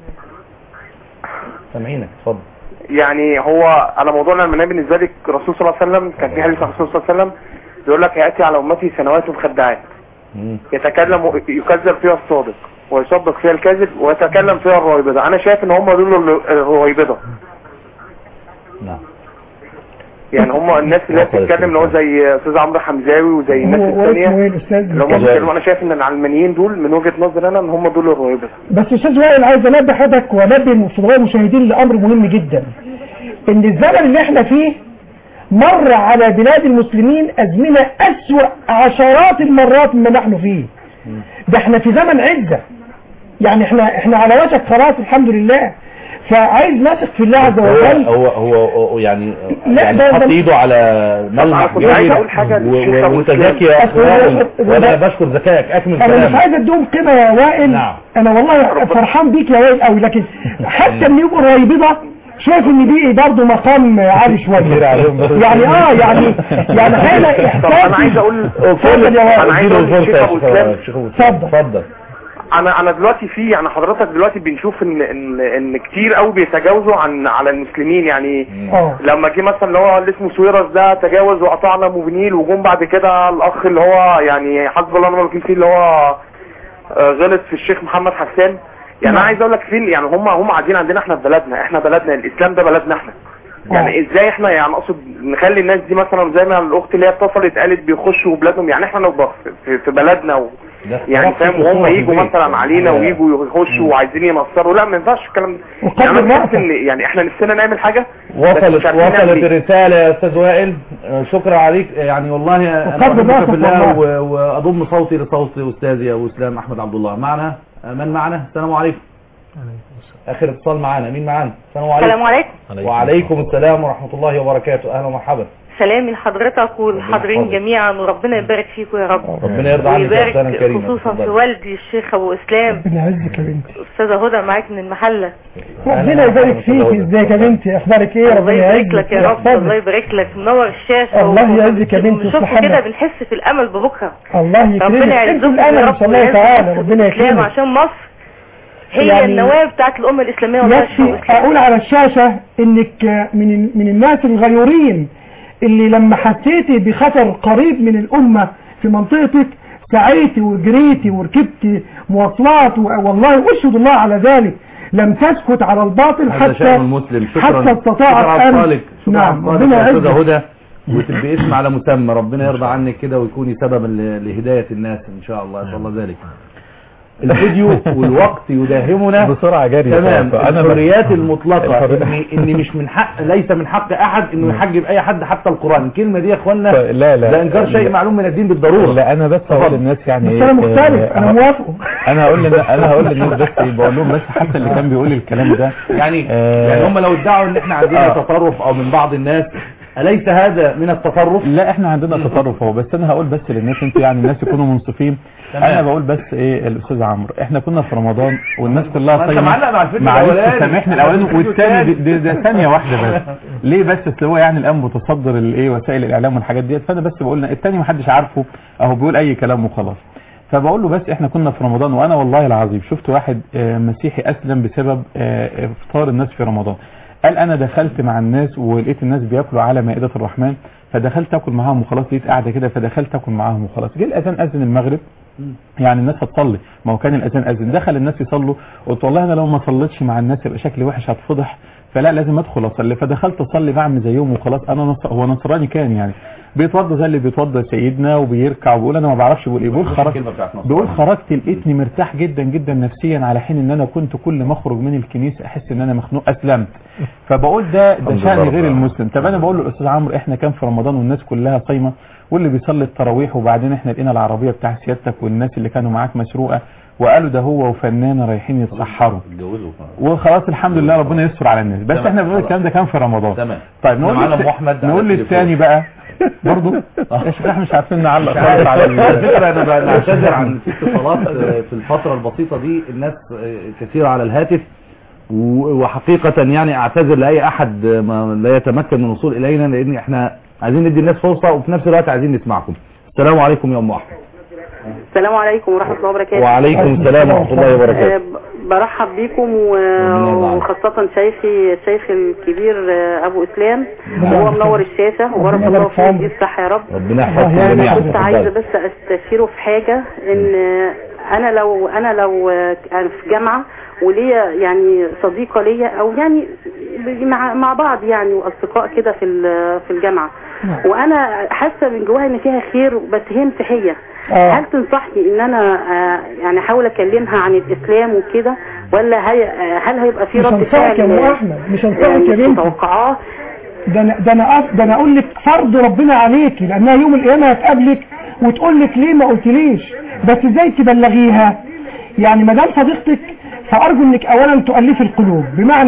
سامعينك اتفضل يعني هو على موضوعنا المنام بالنسبه لي الرسول صلى الله عليه وسلم كان في حديث عن الرسول صلى الله عليه وسلم بيقول لك هياتي على امتي سنوات خداعات مم. يتكلم يكذب فيها الصادق ويصدق فيها الكاذب ويتكلم فيها الرويبضه انا شايف ان هم دول الرويبضه نعم يعني هم الناس اللي هي بتتكلم اللي هو زي استاذ عمرو حمزاوي وزي الناس هو هو الثانيه اسمه ايه الاستاذ اللي هم بيتكلم؟ بيتكلموا انا شايف ان العلمانيين دول من وجهه نظري انا ان هم دول الرويبضه بس استاذ وائل عايز انبه حضرتك وانبه فضلاء المشاهدين لامر مهم جدا ان الزمن اللي احنا فيه مر على بلاد المسلمين ازمنه اسوأ عشرات المرات مما نحن فيه ده احنا في زمن عزة يعني احنا احنا على وشك خلاص الحمد لله فعايز نثق في الله عز هو وجل هو هو, هو يعني لا، يعني ده- حط ده- ايده على ملمح كنت عايز جيد أقول حاجة و- للشيخ و- أبو وانت إسلام. ذكي يا أصل اخوان هو- وانا بشكر ذكائك اكمل انا مش كلامك عايز اديهم قيمه يا وائل نعم. انا والله فرحان بيك يا وائل قوي لكن حتى ان يبقوا ريبضه شايف ان دي برضه مقام عالي شويه يعني اه يعني يعني انا طب انا عايز اقول اتفضل يا انا وائل عايز اقول للشيخ ابو اسلام اتفضل اتفضل انا انا دلوقتي في يعني حضرتك دلوقتي بنشوف ان ان ان كتير قوي بيتجاوزوا عن على المسلمين يعني اه لما جه مثلا اللي هو اللي اسمه سويرس ده تجاوز وقطعنا موبينيل وجم بعد كده الاخ اللي هو يعني حسب الله ونعم الوكيل فيه اللي هو آه، غلط في الشيخ محمد حسان يعني انا عايز اقول لك فين يعني هم هم قاعدين عندنا احنا في بلدنا احنا بلدنا الاسلام ده بلدنا احنا يعني ازاي احنا يعني اقصد نخلي الناس دي مثلا زي ما الاخت اللي هي اتصلت قالت بيخشوا بلادهم يعني احنا نبقى في- في بلدنا و يعني فاهم وهم يجوا مثلا علينا ويجوا يخشوا وعايزين ينصروا لا ما ينفعش الكلام ده يعني انا بحس ان يعني احنا نفسنا نعمل حاجه بس وصلت مش عارفين نعمل وصلت إيه. الرسالة يا استاذ وائل آه، شكرا عليك آه، يعني والله انا وقدر احبك راسك في الله والله. و- واضم صوتي لصوت استاذي ابو اسلام احمد عبد الله معنا آه، من معنا السلام عليكم اخر اتصال معانا مين معانا السلام عليكم السلام عليكم وعليكم السلام ورحمة الله وبركاته اهلا ومرحبا سلامي لحضرتك والحاضرين جميعا وربنا يبارك فيكم يا رب ربنا يرضى عنك يا أختنا ويبارك الكريمة خصوصا في اتفضلي. والدي الشيخ ابو اسلام ربنا يعزك يا بنتي استاذه هدى معاك من المحله ربنا يبارك فيك ازيك يا بنتي اخبارك ايه الله ربنا يبارك يعزك لك يا رب ويحفظك. الله يبارك لك منور الشاشه الله يعزك يا بنتي بنشوفكم ويصلح كده حالك. بنحس في الامل ببكره الله يكرمك ربنا انت يعزكم الامل يا ان رب شاء الله ويعز تعالى مصر ربنا والإسلام يكرمك عشان مصر هي يعني النواه بتاعت الامه الاسلاميه والله يكفي اقول على الشاشة انك من من الناس الغيورين اللي لما حسيتي بخطر قريب من الامة في منطقتك سعيتي وجريتي وركبتي مواصلات و- والله واشهد الله على ذلك لم تسكت على الباطل هذا حتى شأن المسلم شكرا حتى شكرا استطاعت على ان اتصالك شكرا نعم على ربنا اتصالك يا يعزك استاذة هدى وتبقي اسم على مسمى ربنا يرضى عنك كده ويكوني سببا ل- لهداية الناس ان شاء الله ان شاء الله ذلك الفيديو والوقت يداهمنا بسرعة جري تمام بصراحة. أنا الحريات بس- المطلقة الحرية- ان ان مش من حق ليس من حق احد انه يحجب اي حد حتى القرآن الكلمة دي يا اخوانا لا لا ده انكار شيء لا. معلوم من الدين بالضرورة لا انا بس هقول اتفضل. للناس يعني بس ايه انا مختلف آه، انا موافقه انا هقول للناس انا هقول للناس بس ايه بقول لهم بس حتى اللي كان بيقول الكلام ده يعني آه، يعني هم لو ادعوا ان احنا عندنا آه. تطرف او من بعض الناس أليس هذا من التطرف لا احنا عندنا تطرف هو بس انا هقول بس للناس انتوا يعني الناس يكونوا منصفين تمام. انا بقول بس ايه الاستاذ عمرو احنا كنا في رمضان والناس كلها ما انت صايمه معلق مع الفيديو معلش الأولاني. سامحني على الاولاني الفيديو والثاني الثاني. ده, ده ثانيه واحده بس ليه بس اصل هو يعني الان متصدر الايه وسائل الاعلام والحاجات ديت فانا بس بقول لنا الثاني ما حدش عارفه اهو بيقول اي كلام وخلاص فبقول له بس احنا كنا في رمضان وانا والله العظيم شفت واحد آه، مسيحي اسلم بسبب آه، افطار الناس في رمضان قال انا دخلت مع الناس ولقيت الناس بياكلوا على مائدة الرحمن فدخلت اكل معاهم وخلاص لقيت قاعده كده فدخلت اكل معاهم وخلاص جه الاذان اذن المغرب يعني الناس هتصلي ما هو كان الاذان اذن دخل الناس يصلوا قلت والله انا لو ما صليتش مع الناس يبقى شكلي وحش هتفضح فلا لازم ادخل اصلي فدخلت اصلي بعمل زيهم وخلاص انا نص... هو نصراني كان يعني بيتوضى زي اللي بيتوضى سيدنا وبيركع وبيقول انا ما بعرفش بيقول ايه بيقول خرجت الكلمة بتاعت نصر. بيقول خرجت لقيتني مرتاح جدا جدا نفسيا على حين ان انا كنت كل ما اخرج من الكنيسه احس ان انا مخنوق اسلمت فبقول ده ده الحمد شأن لله غير رب المسلم طب انا بقول له الاستاذ عمرو احنا كان في رمضان والناس كلها صايمه واللي بيصلي التراويح وبعدين احنا لقينا العربيه بتاع سيادتك والناس اللي كانوا معاك مسروقه وقالوا ده هو وفنانه رايحين يتسحروا اتجوزوا وخلاص الحمد لله ربنا يستر على الناس بس تمام، احنا بنقول خلاص. الكلام ده كان في رمضان تمام طيب نقول معانا للت- ام احمد على نقول التليفون. للثاني بقى برضه يا شيخ احنا مش عارفين نعلق مش عارف. خالص على على ال- فكرة انا بقى- بعتذر عن في اتصالات آه، في الفترة البسيطة دي الناس آه، كثيرة على الهاتف و- وحقيقة يعني اعتذر لأي احد آه، ما لا يتمكن من الوصول الينا لان احنا عايزين ندي الناس فرصة وفي نفس الوقت عايزين نسمعكم السلام عليكم يا ام احمد السلام عليكم ورحمة الله وبركاته وعليكم السلام ورحمة الله آه، وبركاته ب- برحب بيكم و- ربنا يرضى عنك. وخاصة شيخي الشيخ الكبير آه، أبو إسلام ربنا وهو يبارك منور الشاشة وبارك ربنا الله يبارك في فيه عمرك. ويديه الصحة يا رب ربنا يحفظكم الله جميعا يعينك. كنت عايزة اتفضل. بس استشيره في حاجة ان انا لو انا لو أنا في جامعة وليا يعني صديقة ليا او يعني مع مع بعض يعني واصدقاء كده في ال- في الجامعة وانا حاسة من جواها ان فيها خير بس هي مسيحية آه. هل تنصحني ان انا آه، يعني احاول اكلمها عن الاسلام وكده ولا هي آه، هل هيبقى في مش رد هنصحك فعل يا ام احمد مش هنصحك آه، يا مش بنتي متوقعاه ده انا ده انا أف- ده انا اقول لك فرض ربنا عليكي لانها يوم القيامه هتقابلك وتقول لك ليه ما قلتليش بس ازاي تبلغيها يعني ما دام صديقتك فارجو انك اولا تؤلفي القلوب بمعنى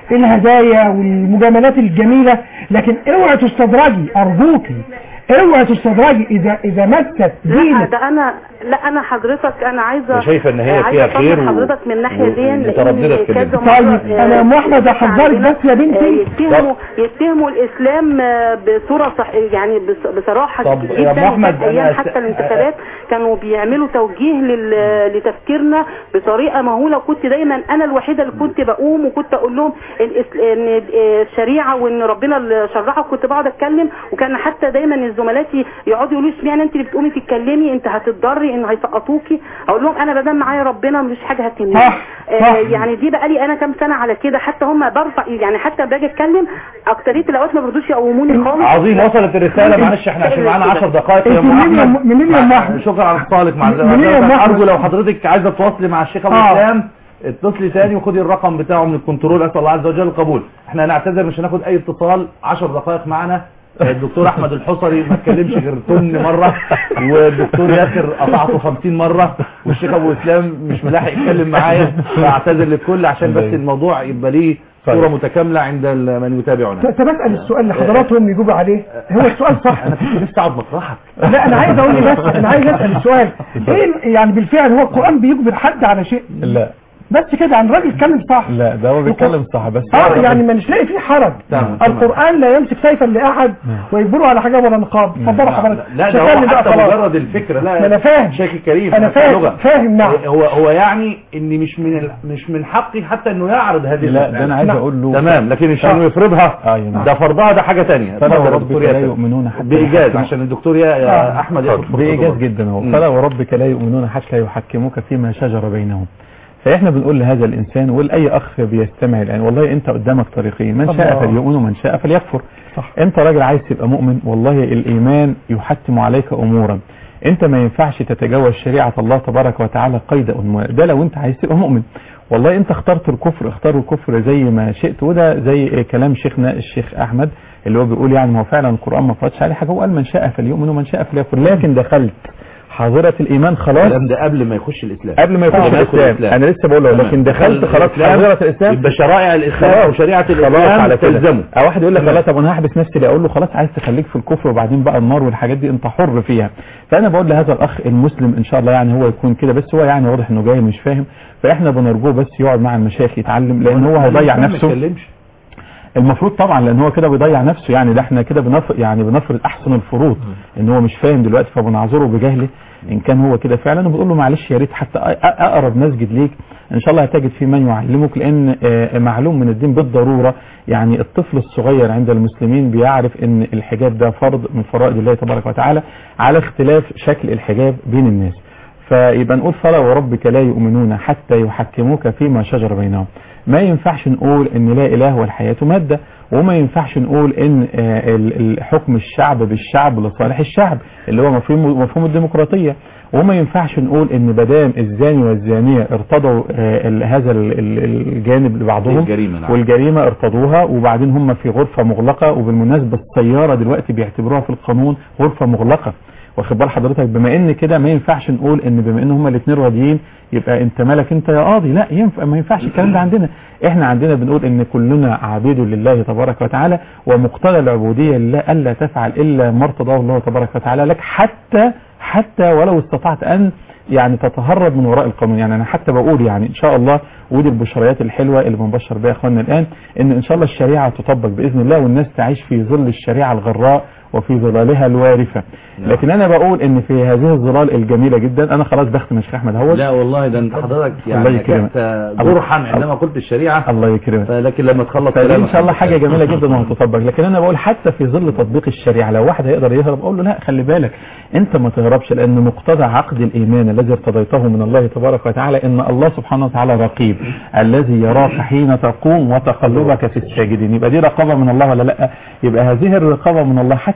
الهدايا والمجاملات الجميلة لكن اوعى تستدرجي ارجوكي اوعى تستدرجي اذا اذا مست لا دينك ده انا لا انا حضرتك انا عايزه شايفة إن هي عايزة فيها أطمن خير و- حضرتك من الناحيه دي لان ومترددة في كذا كده. مرة، طيب، آه، أنا يا أم أحمد أحذرك عندنا، بس يا بنتي. آه، يتهموا يتهموا الاسلام آه، بصوره صح يعني بص- بصراحه طب جدا يا أم أحمد، كانت ايام أنا حتى س- الانتخابات كانوا بيعملوا توجيه لل- لتفكيرنا بطريقه مهوله وكنت دايما انا الوحيده اللي كنت بقوم وكنت اقول لهم الإس- ان آه، الشريعه وان ربنا اللي شرعها كنت بقعد اتكلم وكان حتى دايما الزملاء يقعدوا يقولوا لي اشمعنى انت اللي بتقومي تتكلمي انت هتتضري ان هيسقطوكي اقول لهم انا بدل معايا ربنا مفيش حاجه هتهمني صح، آه صح. يعني دي بقى لي انا كام سنه على كده حتى هم برفع يعني حتى باجي اتكلم اكتريه الاوقات ما بيرضوش يقوموني خالص عظيم وصلت الرسالة معلش احنا عشان معانا 10 دقائق يا انت ام منين يا احمد م- منين يا ام مع- احمد شكرا على اتصالك مع منين يا أم أحمد؟ ارجو لو حضرتك عايزه تواصلي مع الشيخ ابو آه. اسلام اتصلي تاني وخدي الرقم بتاعه من الكنترول اسال الله عز وجل القبول احنا هنعتذر مش هناخد اي اتصال 10 دقائق معنا الدكتور احمد الحصري ما اتكلمش غير تمن مره والدكتور ياسر قطعته 50 مره والشيخ ابو اسلام مش ملاحق يتكلم معايا فاعتذر للكل عشان بس الموضوع يبقى ليه صوره متكامله عند ال- من يتابعنا طب اسال السؤال اللي حضراتهم يجيبوا عليه هو السؤال صح انا كنت لسه اقعد مطرحك لا انا عايز اقول لي بس انا عايز اسال السؤال ايه يعني بالفعل هو القران بيجبر حد على شيء لا بس كده عن راجل اتكلم صح لا ده هو بيتكلم صح بس اه يعني ما مش لاقي فيه حرج تمام، القران لا يمسك سيفا لاحد ويجبره على حاجه ولا نقاب اتفضل حضرتك لا مش ده هو هتكلم بقى حتى خلاص. مجرد الفكره لا ما انا فاهم شيخ الكريم انا حتى فاهم اللغة. فاهم نعم هو هو يعني ان مش من ال... مش من حقي حتى انه يعرض هذه لا المسألة. ده انا عايز نعم. اقول له تمام لكن مش انه يفرضها آه، نعم. ده فرضها ده حاجه ثانيه فلا وربك لا يؤمنون حتى بايجاز يحكموا- عشان الدكتور يا, يا احمد ياخد فرصته بإيجاز برضه. جدا هو مم. فلا وربك لا يؤمنون حتى يحكموك فيما شجر بينهم فإحنا بنقول لهذا الإنسان ولأي أخ بيستمع الآن والله أنت قدامك طريقين من شاء الله. فليؤمن ومن شاء فليكفر صح. أنت راجل عايز تبقى مؤمن والله الإيمان يحتم عليك أمورا أنت ما ينفعش تتجاوز شريعة الله تبارك وتعالى قيد أنواع ده لو أنت عايز تبقى مؤمن والله أنت اخترت الكفر اختار الكفر زي ما شئت وده زي كلام شيخنا الشيخ أحمد اللي هو بيقول يعني ما هو فعلا القرآن ما فاتش عليه حاجة هو قال من شاء فليؤمن ومن شاء فليكفر لكن دخلت حاضرة الإيمان خلاص الكلام ده قبل ما يخش الاسلام قبل ما يخش قبل الإسلام أنا لسه بقول له تمام. لكن دخلت دخل خلاص الإسلام، حاضرة الإسلام يبقى شرائع الاسلام خلاص. او شريعه خلاص الاسلام على كده تلزمه أو واحد يقول لك تمام. لا طب انا هحبس نفسي ليه اقول له خلاص عايز تخليك في الكفر وبعدين بقى النار والحاجات دي انت حر فيها فانا بقول لهذا الاخ المسلم ان شاء الله يعني هو يكون كده بس هو يعني واضح انه جاي مش فاهم فاحنا بنرجوه بس يقعد مع المشايخ يتعلم لان هو هيضيع ما نفسه يتكلمش المفروض طبعا لان هو كده بيضيع نفسه يعني ده احنا كده بنفرض يعني بنفرض احسن الفروض ان هو مش فاهم دلوقتي فبنعذره بجهله ان كان هو كده فعلا وبنقول له معلش يا ريت حتى أ- أ- اقرب مسجد ليك ان شاء الله هتجد في من يعلمك لان آه، معلوم من الدين بالضروره يعني الطفل الصغير عند المسلمين بيعرف ان الحجاب ده فرض من فرائض الله تبارك وتعالى على اختلاف شكل الحجاب بين الناس فيبقى نقول فلا وربك لا يؤمنون حتى يحكموك فيما شجر بينهم ما ينفعش نقول ان لا اله والحياة مادة وما ينفعش نقول ان آه، ال- ال- حكم الشعب بالشعب لصالح الشعب اللي هو مفهوم مفهوم الديمقراطية وما ينفعش نقول ان بدام الزاني والزانية ارتضوا آه، ال- هذا ال- ال- الجانب لبعضهم الجريمة، نعم. والجريمة ارتضوها وبعدين هم في غرفة مغلقة وبالمناسبة السيارة دلوقتي بيعتبروها في القانون غرفة مغلقة واخد بال حضرتك بما ان كده ما ينفعش نقول ان بما ان هما الاثنين راضيين يبقى انت مالك انت يا قاضي لا ينفع ما ينفعش الكلام ده عندنا احنا عندنا بنقول ان كلنا عبيد لله تبارك وتعالى ومقتضى العبودية لله الا تفعل الا ما ارتضاه الله تبارك وتعالى لك حتى حتى ولو استطعت ان يعني تتهرب من وراء القانون يعني انا حتى بقول يعني ان شاء الله ودي البشريات الحلوة اللي بنبشر بها اخواننا الان ان ان شاء الله الشريعة تطبق باذن الله والناس تعيش في ظل الشريعة الغراء وفي ظلالها الوارفة لكن انا بقول ان في هذه الظلال الجميلة جدا انا خلاص بختم يا شيخ احمد هوش لا والله ده انت حضرتك الله يعني يكرمك. كنت جرحا عندما قلت الشريعه الله يكرمك لكن لما تخلص فدي كلامك ان شاء الله حاجه جميله جدا وهتطبق لكن انا بقول حتى في ظل تطبيق الشريعه لو واحد هيقدر يهرب اقول له لا خلي بالك انت ما تهربش لان مقتضى عقد الايمان الذي ارتضيته من الله تبارك وتعالى ان الله سبحانه وتعالى رقيب الذي يراك حين تقوم وتقلبك في الساجدين يبقى دي رقابه من الله ولا لا يبقى هذه الرقابه من الله حتى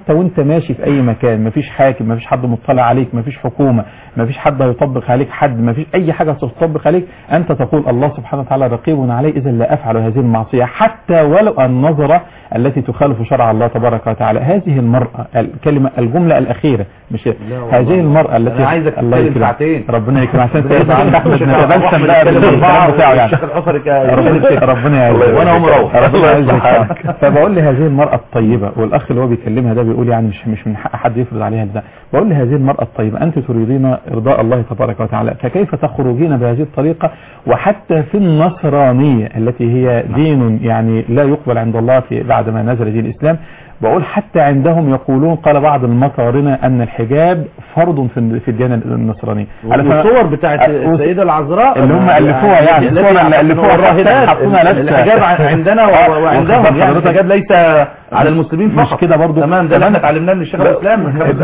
حتى وانت ماشي في اي مكان مفيش حاكم مفيش حد مطلع عليك مفيش حكومة مفيش حد هيطبق عليك حد مفيش اي حاجة تطبق عليك انت تقول الله سبحانه وتعالى رقيب علي اذا لا افعل هذه المعصية حتى ولو النظرة التي تخالف شرع الله تبارك وتعالى هذه المرأة الكلمة الجملة الاخيرة مش هذه المرأة التي أنا عايزك الله تتكلم يكرمك. ساعتين. ربنا يكرم عشان ربنا سيدنا يكرمك. احمد الشيخ نتبسم أحمد بقى يتكلم بالكلام أربعة بتاعه يعني والشيخ الحصري كا- ربنا ربنا الله يعزك. وأنا مروح. ربنا يعزك فبقول لي هذه المرأة الطيبة والأخ اللي هو بيكلمها ده بيقول يعني مش مش من حق حد يفرض عليها ده بقول لي هذه المرأة الطيبة أنت تريدين إرضاء الله تبارك وتعالى فكيف تخرجين بهذه الطريقة وحتى في النصرانية التي هي دين يعني لا يقبل عند الله في بعد ما نزل دين الإسلام بقول حتى عندهم يقولون قال بعض المطارنة أن الحجاب فرض في في الديانة النصرانية على ف- والصور بتاعت السيدة العذراء اللي هم ألفوها يعني التي الصور اللي ألفوها الراهبات. حطونا لسه الحجاب عندنا و- و- وعندهم يعني حضرتك الحجاب ليس على المسلمين مش فقط كده برضو تمام ده اللي احنا اتعلمناه من الشيخ الاسلام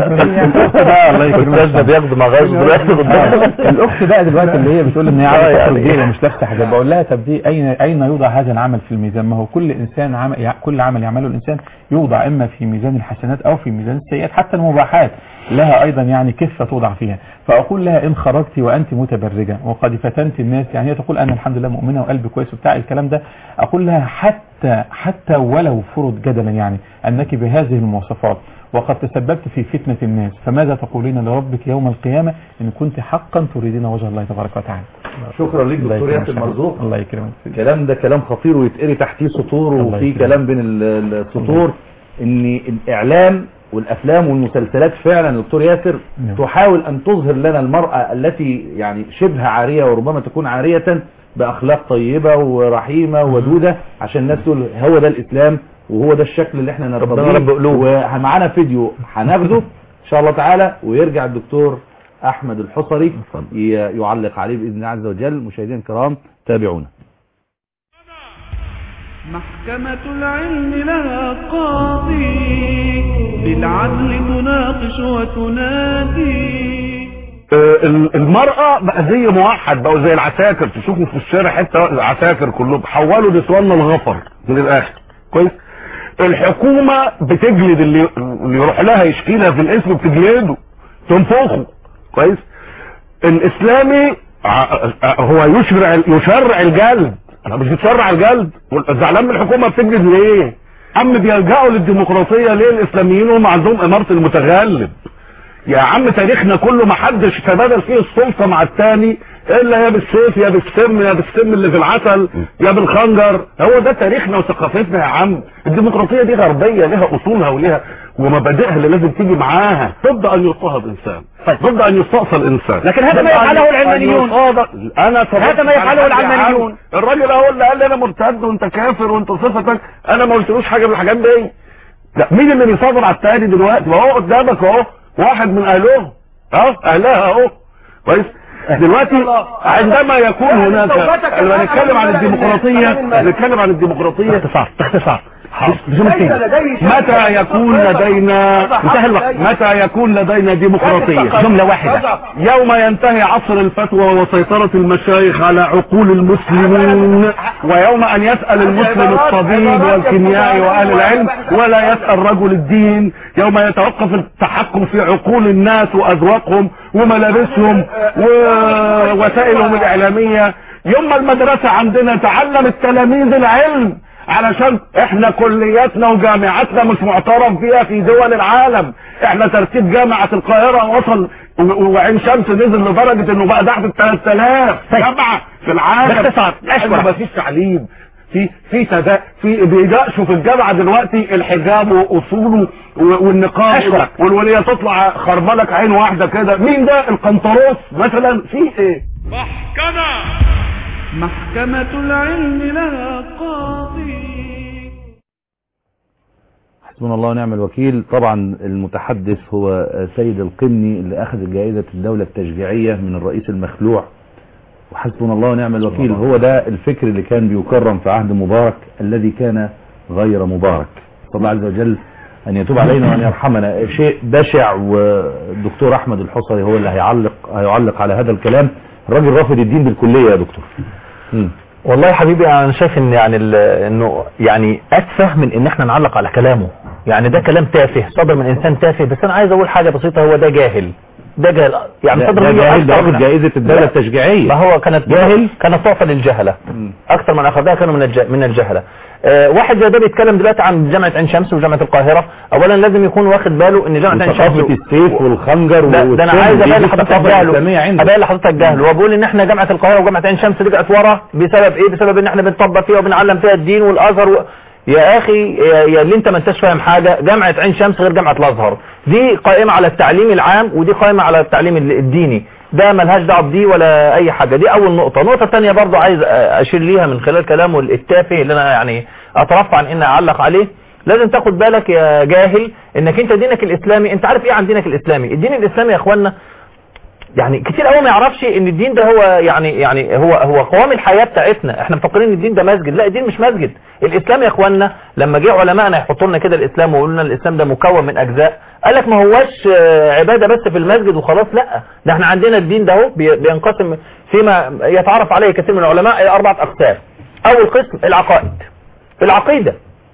بقى الله يكرمك أستاذنا بياخدوا مغاز دلوقتي قدامنا. الاخت بقى دلوقتي اللي هي بتقول ان هي آه عايزه يعني. تخرج بيه ومش لابسه حجاب بقول لها طب دي اين اين يوضع هذا العمل في الميزان ما هو كل انسان عمل يع- كل عمل يعمله الانسان يوضع اما في ميزان الحسنات او في ميزان السيئات حتى المباحات لها ايضا يعني كفه توضع فيها فاقول لها ان خرجت وانت متبرجه وقد فتنت الناس يعني هي تقول انا الحمد لله مؤمنه وقلبي كويس وبتاع الكلام ده اقول لها حتى حتى ولو فرض جدلا يعني انك بهذه المواصفات وقد تسببت في فتنة الناس فماذا تقولين لربك يوم القيامة إن كنت حقا تريدين وجه الله تبارك وتعالى شكرا ليك الله دكتور يكرمك. ياسر مرزوق الله يكرمك الكلام ده كلام خطير ويتقري تحتيه سطور الله وفي يكرمك. كلام بين ال- السطور ان الاعلام والافلام والمسلسلات فعلا دكتور ياسر نعم. تحاول ان تظهر لنا المرأة التي يعني شبه عارية وربما تكون عارية باخلاق طيبة ورحيمة ودودة عشان الناس تقول هو ده الاسلام وهو ده الشكل اللي احنا ربنا نرتضيه رب قلوب. ومعانا فيديو هناخده ان شاء الله تعالى ويرجع الدكتور احمد الحصري ي- يعلق عليه باذن الله عز وجل مشاهدينا الكرام تابعونا محكمة العلم لها قاضي بالعدل تناقش وتنادي آه، المرأة بقى زي موحد بقوا زي العساكر تشوفوا في الشارع حتة عساكر كلهم حولوا نسواننا الغفر من الآخر كويس الحكومة بتجلد اللي, اللي يروح لها يشكي لها في الاسم بتجلده تنفخه كويس الاسلامي ع- ع- هو يشرع يشرع الجلد انا مش بتشرع الجلد زعلان من الحكومه بتجلد ليه عم بيلجأوا للديمقراطيه ليه الاسلاميين هم عندهم اماره المتغلب يا عم تاريخنا كله ما حدش تبادل فيه السلطه مع الثاني الا يا بالسيف يا بالسم يا بالسم اللي في العسل يا بالخنجر هو ده تاريخنا وثقافتنا يا عم الديمقراطيه دي غربيه لها اصولها وليها ومبادئها اللي لازم تيجي معاها ضد ان يضطهد انسان ضد ان يستأصل انسان لكن هذا ما ضد أن- يفعله أن العلمانيون. يصادق- انا صدقت هذا ما على يفعله حد يا العلمانيون. عم. الراجل اهو اللي قال لي انا مرتد وانت كافر وانت صفتك انا ما قلتلوش حاجه من الحاجات دي لا مين اللي بيصادر على التاني دلوقتي ما هو قدامك اهو واحد من اهلهم اهو اهلها اهو كويس دلوقتي عندما يكون هناك لما نتكلم عن الديمقراطيه نتكلم عن الديمقراطيه باختصار باختصار متى يكون لدينا انتهى الوقت متى يكون لدينا ديمقراطيه جمله واحده يوم ينتهي عصر الفتوى وسيطره المشايخ على عقول المسلمين ويوم ان يسال المسلم الطبيب والكيميائي واهل العلم ولا يسال رجل الدين يوم يتوقف التحكم في عقول الناس واذواقهم وملابسهم ووسائلهم الاعلاميه يوم ما المدرسه عندنا تعلم التلاميذ العلم علشان احنا كلياتنا وجامعاتنا مش معترف بيها في دول العالم احنا ترتيب جامعة القاهرة وصل و- وعين شمس نزل لدرجة انه بقى تحت ال 3000 جامعة في العالم باختصار، احنا ما فيش تعليم في في تدا في بيناقشوا في الجامعة دلوقتي الحجاب واصوله و- والنقاب أشكرك. والولية تطلع خربلك عين واحدة كده مين ده القنطروس مثلا في ايه محكمة العلم لها قاضي حسبنا الله ونعم الوكيل طبعا المتحدث هو سيد القمني اللي اخذ جائزة الدولة التشجيعية من الرئيس المخلوع وحسبنا الله ونعم الوكيل هو ده الفكر اللي كان بيكرم في عهد مبارك الذي كان غير مبارك صلى الله عز وجل ان يتوب علينا وان يرحمنا شيء بشع والدكتور احمد الحصري هو اللي هيعلق هيعلق على هذا الكلام الراجل رافض الدين بالكلية يا دكتور مم. والله يا حبيبي انا شايف ان يعني ال- انه يعني اتفه من ان احنا نعلق على كلامه يعني ده كلام تافه صدر من انسان تافه بس انا عايز اقول حاجه بسيطه هو ده جاهل ده جاهل يعني ده- صدر ده منه جاهل، ده أكتر واخد من- جائزة الدولة لا. التشجيعية. ما هو كانت جاهل؟ كانت تعطى للجهله اكثر من اخذها كانوا من الج... من الجهله آه، واحد زي ده بيتكلم دلوقتي عن جامعه عين شمس وجامعه القاهره اولا لازم يكون واخد باله ان جامعه عين شمس وثقافة السيف والخنجر ده, ده انا والسم عايز دي- ابين دي لحضرتك الثقافة جهله الإسلامية عنده. ابين لحضرتك جهله وبقول ان احنا جامعه القاهره وجامعه عين شمس رجعت ورا بسبب ايه بسبب ان احنا بنطبق فيها وبنعلم فيها الدين والازهر و... يا اخي يا, يا اللي انت ما انتش فاهم حاجه جامعه عين شمس غير جامعه الازهر دي قائمه على التعليم العام ودي قائمه على التعليم ال- الديني ده ملهاش دعوه بدي ولا اي حاجه دي اول نقطه النقطه الثانيه برضو عايز اشير ليها من خلال كلامه التافه اللي انا يعني اترفع عن ان اعلق عليه لازم تاخد بالك يا جاهل انك انت دينك الاسلامي انت عارف ايه عن دينك الاسلامي الدين الاسلامي يا اخوانا يعني كتير قوي ما يعرفش ان الدين ده هو يعني يعني هو هو قوام الحياه بتاعتنا احنا مفكرين ان الدين ده مسجد لا الدين مش مسجد الاسلام يا اخوانا لما جه علمائنا يحطوا لنا كده الاسلام ويقولوا لنا الاسلام ده مكون من اجزاء قال لك ما هواش آه، عباده بس في المسجد وخلاص لا ده احنا عندنا الدين ده اهو بي- بينقسم فيما يتعرف عليه كثير من العلماء الى اربعه اقسام اول قسم العقائد العقيده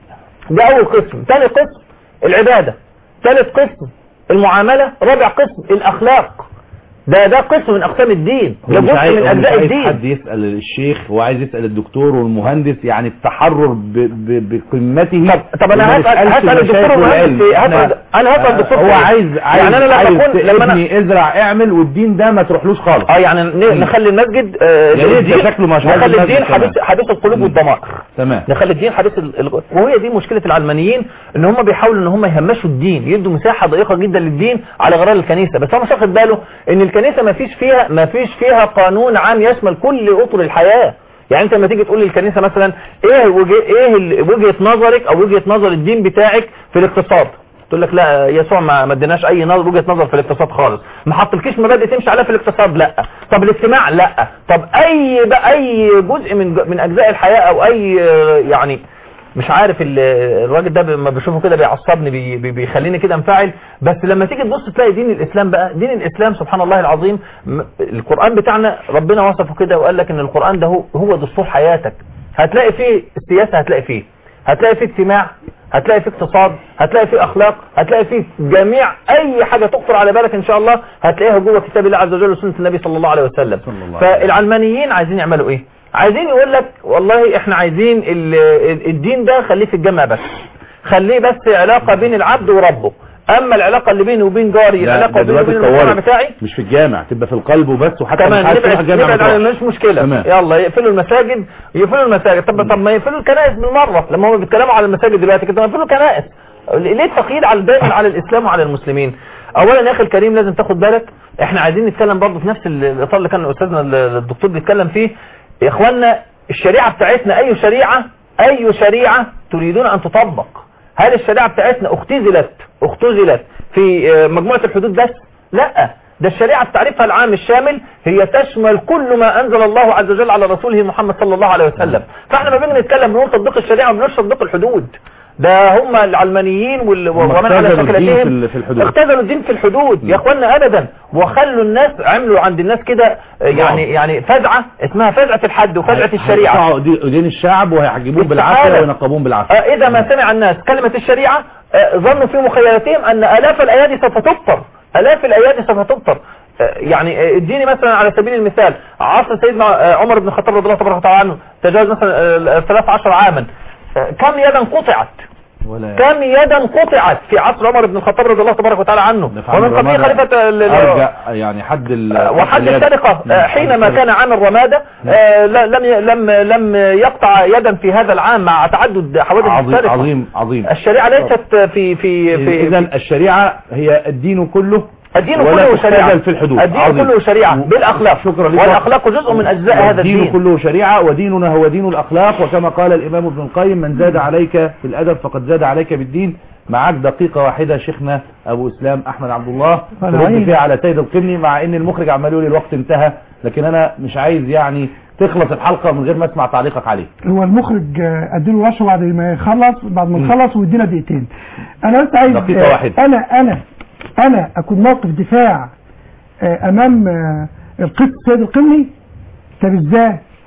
ده اول قسم ثاني قسم العباده ثالث قسم المعامله رابع قسم الاخلاق ده ده قسم من اقسام الدين ده هو مش جزء عايز من هو مش اجزاء عايز الدين حد يسأل الشيخ هو عايز يسأل الدكتور والمهندس يعني التحرر ب... ب... بقمته طب طب انا وما هسال نسألش هسال الدكتور المشايخ المهندس والعلم. في- احنا- هسال انا هسال آه، الدكتور هو في- عايز عايز يعني انا لما عايز اكون لما انا ابني ازرع اعمل والدين ده ما تروحلوش خالص اه يعني ن- نخلي المسجد آه، يا ريت ده الدين- شكله مش عايز نخلي المسجد الدين كمان. حبيس حبيس القلوب والضمائر تمام نخلي الدين حبيس ال... ال- وهي دي مشكلة العلمانيين ان هم بيحاولوا ان هم يهمشوا الدين يدوا مساحة ضيقة جدا للدين على غرار الكنيسة بس هو مش واخد باله ان الكنيسة ما فيش فيها ما فيش فيها قانون عام يشمل كل اطر الحياة يعني انت لما تيجي تقول للكنيسة مثلا ايه وجه ايه ال- وجهة نظرك او وجهة نظر الدين بتاعك في الاقتصاد تقول لك لا يسوع ما ما اديناش اي نظر وجهه نظر في الاقتصاد خالص ما حطلكيش مبادئ تمشي عليها في الاقتصاد لا طب الاجتماع لا طب اي بقى اي جزء من من اجزاء الحياه او اي آه، يعني مش عارف ال- الراجل ده لما بشوفه كده بيعصبني بي- بي- بيخليني كده انفعل بس لما تيجي تبص تلاقي دين الاسلام بقى دين الاسلام سبحان الله العظيم م- القران بتاعنا ربنا وصفه كده وقال لك ان القران ده هو هو دستور حياتك هتلاقي فيه السياسه هتلاقي فيه هتلاقي فيه اجتماع هتلاقي فيه اقتصاد هتلاقي فيه اخلاق هتلاقي فيه جميع اي حاجه تخطر على بالك ان شاء الله هتلاقيها جوه كتاب الله عز وجل وسنه النبي صلى الله عليه وسلم فالعلمانيين عايزين يعملوا ايه عايزين يقول لك والله احنا عايزين ال- ال- الدين ده خليه في الجامع بس خليه بس علاقه بين العبد وربه اما العلاقه اللي بيني وبين جاري لا العلاقه ده بيني دلوقتي وبين المجتمع اتطورت بتاعي مش في الجامع تبقى في القلب وبس وحتى كمان مش عايز تروح نبعد الجامع نبعد ما عن تروحش. مش مشكلة تمام. يلا يقفلوا المساجد يقفلوا المساجد طب طب ما يقفلوا الكنائس بالمرة لما هم بيتكلموا على المساجد دلوقتي كده ما يقفلوا الكنائس ليه التقييد على دائما على الاسلام وعلى المسلمين اولا يا اخي الكريم لازم تاخد بالك احنا عايزين نتكلم برضه في نفس الاطار اللي كان استاذنا الدكتور بيتكلم فيه يا اخوانا الشريعة بتاعتنا اي شريعة اي شريعة تريدون ان تطبق هل الشريعة بتاعتنا اختزلت اختزلت في آه، مجموعة الحدود بس لا ده الشريعة بتعريفها العام الشامل هي تشمل كل ما أنزل الله عز وجل على رسوله محمد صلى الله عليه وسلم فاحنا ما بنيجي نتكلم بنقول تطبيق الشريعة ما بنقولش تطبيق الحدود ده هم العلمانيين وال- هم ومن على اختزلوا الدين في شكلتهم ال- في الحدود. اختزلوا الدين في الحدود يا اخوانا ابدا وخلوا الناس عملوا عند الناس كده آه، يعني يعني فزعة اسمها فزعة الحد وفزعة الشريعة هيقطعوا دي- دين الشعب وهيحجبوه بالعافية استحالة. وينقبون بالعافية آه، إذا ما سمع الناس كلمة الشريعة آه، ظنوا في مخيلتهم أن آلاف الأيادي سوف تبطر آلاف الأيادي سوف تبطر آه، يعني آه، اديني مثلا على سبيل المثال عصر سيدنا آه، عمر بن الخطاب رضي الله تبارك وتعالى عنه تجاوز مثلا آه، 13 عاما آه، كم يدا قطعت ولا كم يدا قطعت في عصر عمر بن الخطاب رضي الله تبارك وتعالى عنه ومن قبل خليفة ال- ال- ارجع يعني حد ال- وحد اليد. السرقة آه، حينما كان عام الرمادة آه، لا- لم ي- لم لم يقطع يدا في هذا العام مع تعدد حوادث عظيم السرقة عظيم عظيم الشريعة ليست في في في اذا الشريعة هي الدين كله الدين ولا كله شريعة تختزل في الحدود الدين عظيم. كله شريعة بالأخلاق شكرا لك والأخلاق جزء من أجزاء هذا الدين الدين كله شريعة وديننا هو دين الأخلاق وكما قال الإمام ابن القيم من زاد عليك في الأدب فقد زاد عليك بالدين معاك دقيقة واحدة شيخنا أبو إسلام أحمد عبد الله أنا ترد عايز- فيها على سيد القمني مع إن المخرج عمال يقول لي الوقت انتهى لكن أنا مش عايز يعني تخلص الحلقة من غير ما أسمع تعليقك عليه هو المخرج آه، اديله رشه بعد ما يخلص بعد ما نخلص ويدينا دقيقتين انا بس عايز دقيقة آه، واحدة. انا انا انا اكون موقف دفاع آه، امام آه، القس سيد القمني طب ازاي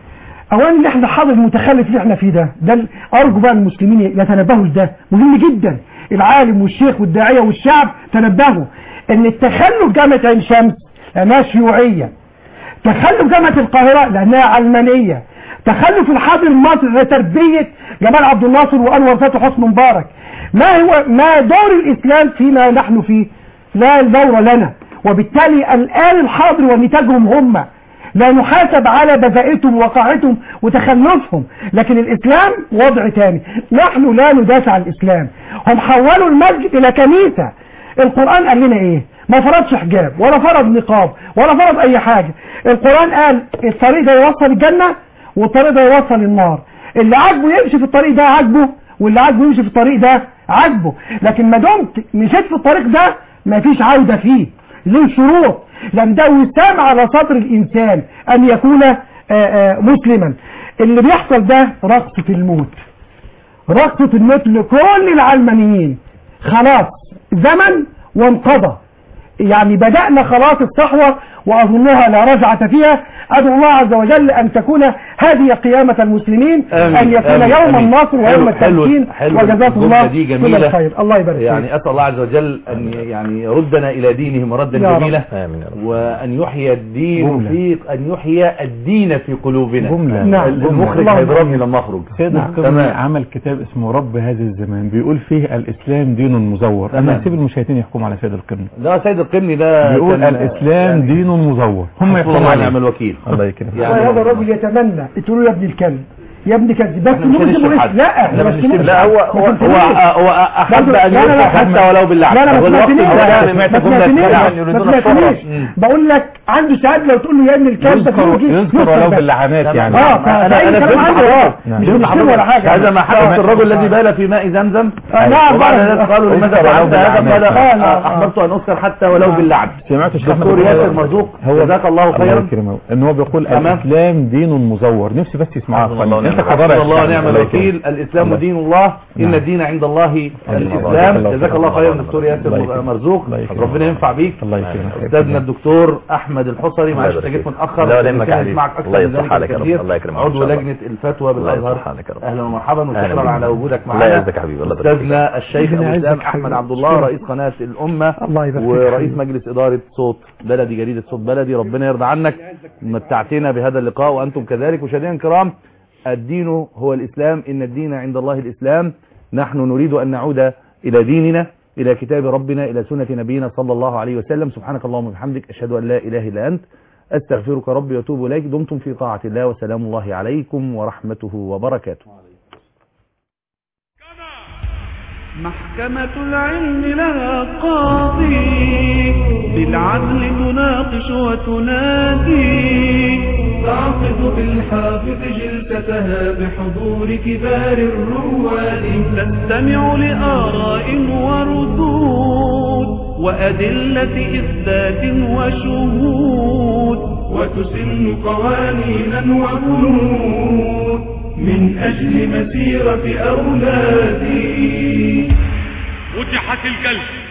اولا اللي احنا حاضر المتخلف اللي احنا فيه ده ده ال- ارجو بقى المسلمين يتنبهوا لده مهم جدا العالم والشيخ والداعيه والشعب تنبهوا ان التخلف جامعه عين شمس لانها شيوعيه تخلف جامعه القاهره لانها علمانيه تخلف الحاضر المصري لتربيه جمال عبد الناصر وانور فتحي حسني مبارك ما هو ما دور الاسلام فيما نحن فيه لا دور لنا وبالتالي الان الحاضر ونتاجهم هم لا نحاسب على بذائتهم وقاعتهم وتخلفهم لكن الإسلام وضع تاني نحن لا ندافع عن الإسلام هم حولوا المسجد إلى كنيسة القرآن قال لنا إيه ما فرضش حجاب ولا فرض نقاب ولا فرض أي حاجة القرآن قال الطريق ده يوصل الجنة والطريق ده يوصل النار اللي عاجبه يمشي في الطريق ده عاجبه واللي عاجبه يمشي في الطريق ده عاجبه لكن ما دمت مشيت في الطريق ده مفيش عودة فيه له شروط لم ده وسام على صدر الإنسان أن يكون آآ آآ مسلما اللي بيحصل ده رقصة الموت رقصة الموت لكل العلمانيين خلاص زمن وانقضى يعني بدأنا خلاص الصحوة وأظنها لا رجعة فيها أدعو الله عز وجل أن تكون هذه قيامة المسلمين آمين، أن يكون آمين، يوم آمين. النصر ويوم حلو- حلو- التمكين حلو وجزاكم الجملة الله دي كل جميلة. الخير الله يبارك فيك يعني أسأل الله عز وجل أن يعني يردنا إلى دينهم ردا يا رب. جميلا آمين يا رب. وأن يحيي الدين جملة. في أن يحيي الدين في قلوبنا جملة. نعم. المخرج اللهم هيضربني لما أخرج سيد نعم. القرني تمام. عمل كتاب اسمه رب هذا الزمان بيقول فيه الإسلام دين مزور تمام. أنا هسيب المشاهدين يحكموا على سيد القرني ده سيد القرني ده بيقول كان- الإسلام يعني دين مزور هم حسبنا يحكموا الله ونعم عليه الوكيل الله يكرمك يعني- وهذا الرجل يتمنى تقولوا يا ابن الكلب يا ابن كلب بس احنا مش مو هنشتم اسمه حد. لا احنا احنا مش بس هنشتم- مو- لا هو هو ما هو, تنسونيش. هو احب لا، ان لا، لا، ينصح لا، حتى ولو بالعكس لا لا ما والوقت سمعتنيش ده ما سمعت جملة سمعتنيش كده ما يريدون سمعتنيش الشهرة. بقول لك عنده سعادة لو تقول له يا ابن الكلب ده يذكر بيجي يذكر يذكر ولو بس. باللعنات يعني اه انا فأي انا كلام فهمت عنده اه حضرتك مش فهمت بيشتم ولا حضرتك حاجة هذا ما حدث الرجل الذي بال في ماء زمزم آه، نعم وبعد بلى. ذلك قالوا لماذا اذكر ولو فعلت هذا باللعنات. قال لا، لا، آه، آه. احببت ان اذكر حتى ولو باللعب سمعت الشيخ دكتور أحمد ياسر أبو مرزوق هو جزاك الله الله خيرا يكرمه ان هو بيقول تمام. الاسلام دين مزور نفسي بس يسمعها حسبنا الله أخواني. انت ونعم حضرتك حسبنا الله يعني. ونعم الله الوكيل يكرمك. الاسلام الله. دين الله ان نعم. الدين عند الله الله. الاسلام الله. جزاك الله خيرا الله. دكتور الله ياسر يكرمك. مرزوق الله يكرمك. ربنا ينفع بيك الله يكرمك استاذنا الدكتور احمد الحصري الله معلش يبارك انت جيت فيك. متاخر لا، ولا يهمك يا كان حبيبي. يسمعك اكثر الله من يصلح ذلك حالك يا رب. الكثير الله يكرمك إن عضو شاء الله. لجنه الفتوى الله بالازهر يصلح حالك يا رب. اهلا ومرحبا أهلا وشكرا بك. على وجودك الله معنا يعزك يا حبيبي. الله يبارك فيك. استاذنا الشيخ ربنا ابو يعزك اسلام يا احمد حبيبي. عبد الله شكرا. رئيس قناه الامه الله يبارك فيك يا ورئيس حبيبي. مجلس اداره صوت بلدي جريده صوت بلدي ربنا يرضى عنك متعتنا بهذا اللقاء وانتم كذلك مشاهدينا الكرام الدين هو الاسلام ان الدين عند الله الاسلام نحن نريد ان نعود الى ديننا الى كتاب ربنا الى سنه نبينا صلى الله عليه وسلم سبحانك اللهم وبحمدك اشهد ان لا اله الا انت استغفرك ربي واتوب اليك دمتم في طاعه الله وسلام الله عليكم ورحمته وبركاته محكمة العلم لها قاضي بالعدل تناقش وتنادي تعقد بالحافظ جلستها بحضور كبار الرواد تستمع لآراء وردود وأدلة إثبات وشهود وتسن قوانينا وبنود من أجل مسيرة أولادي فتحت الكلب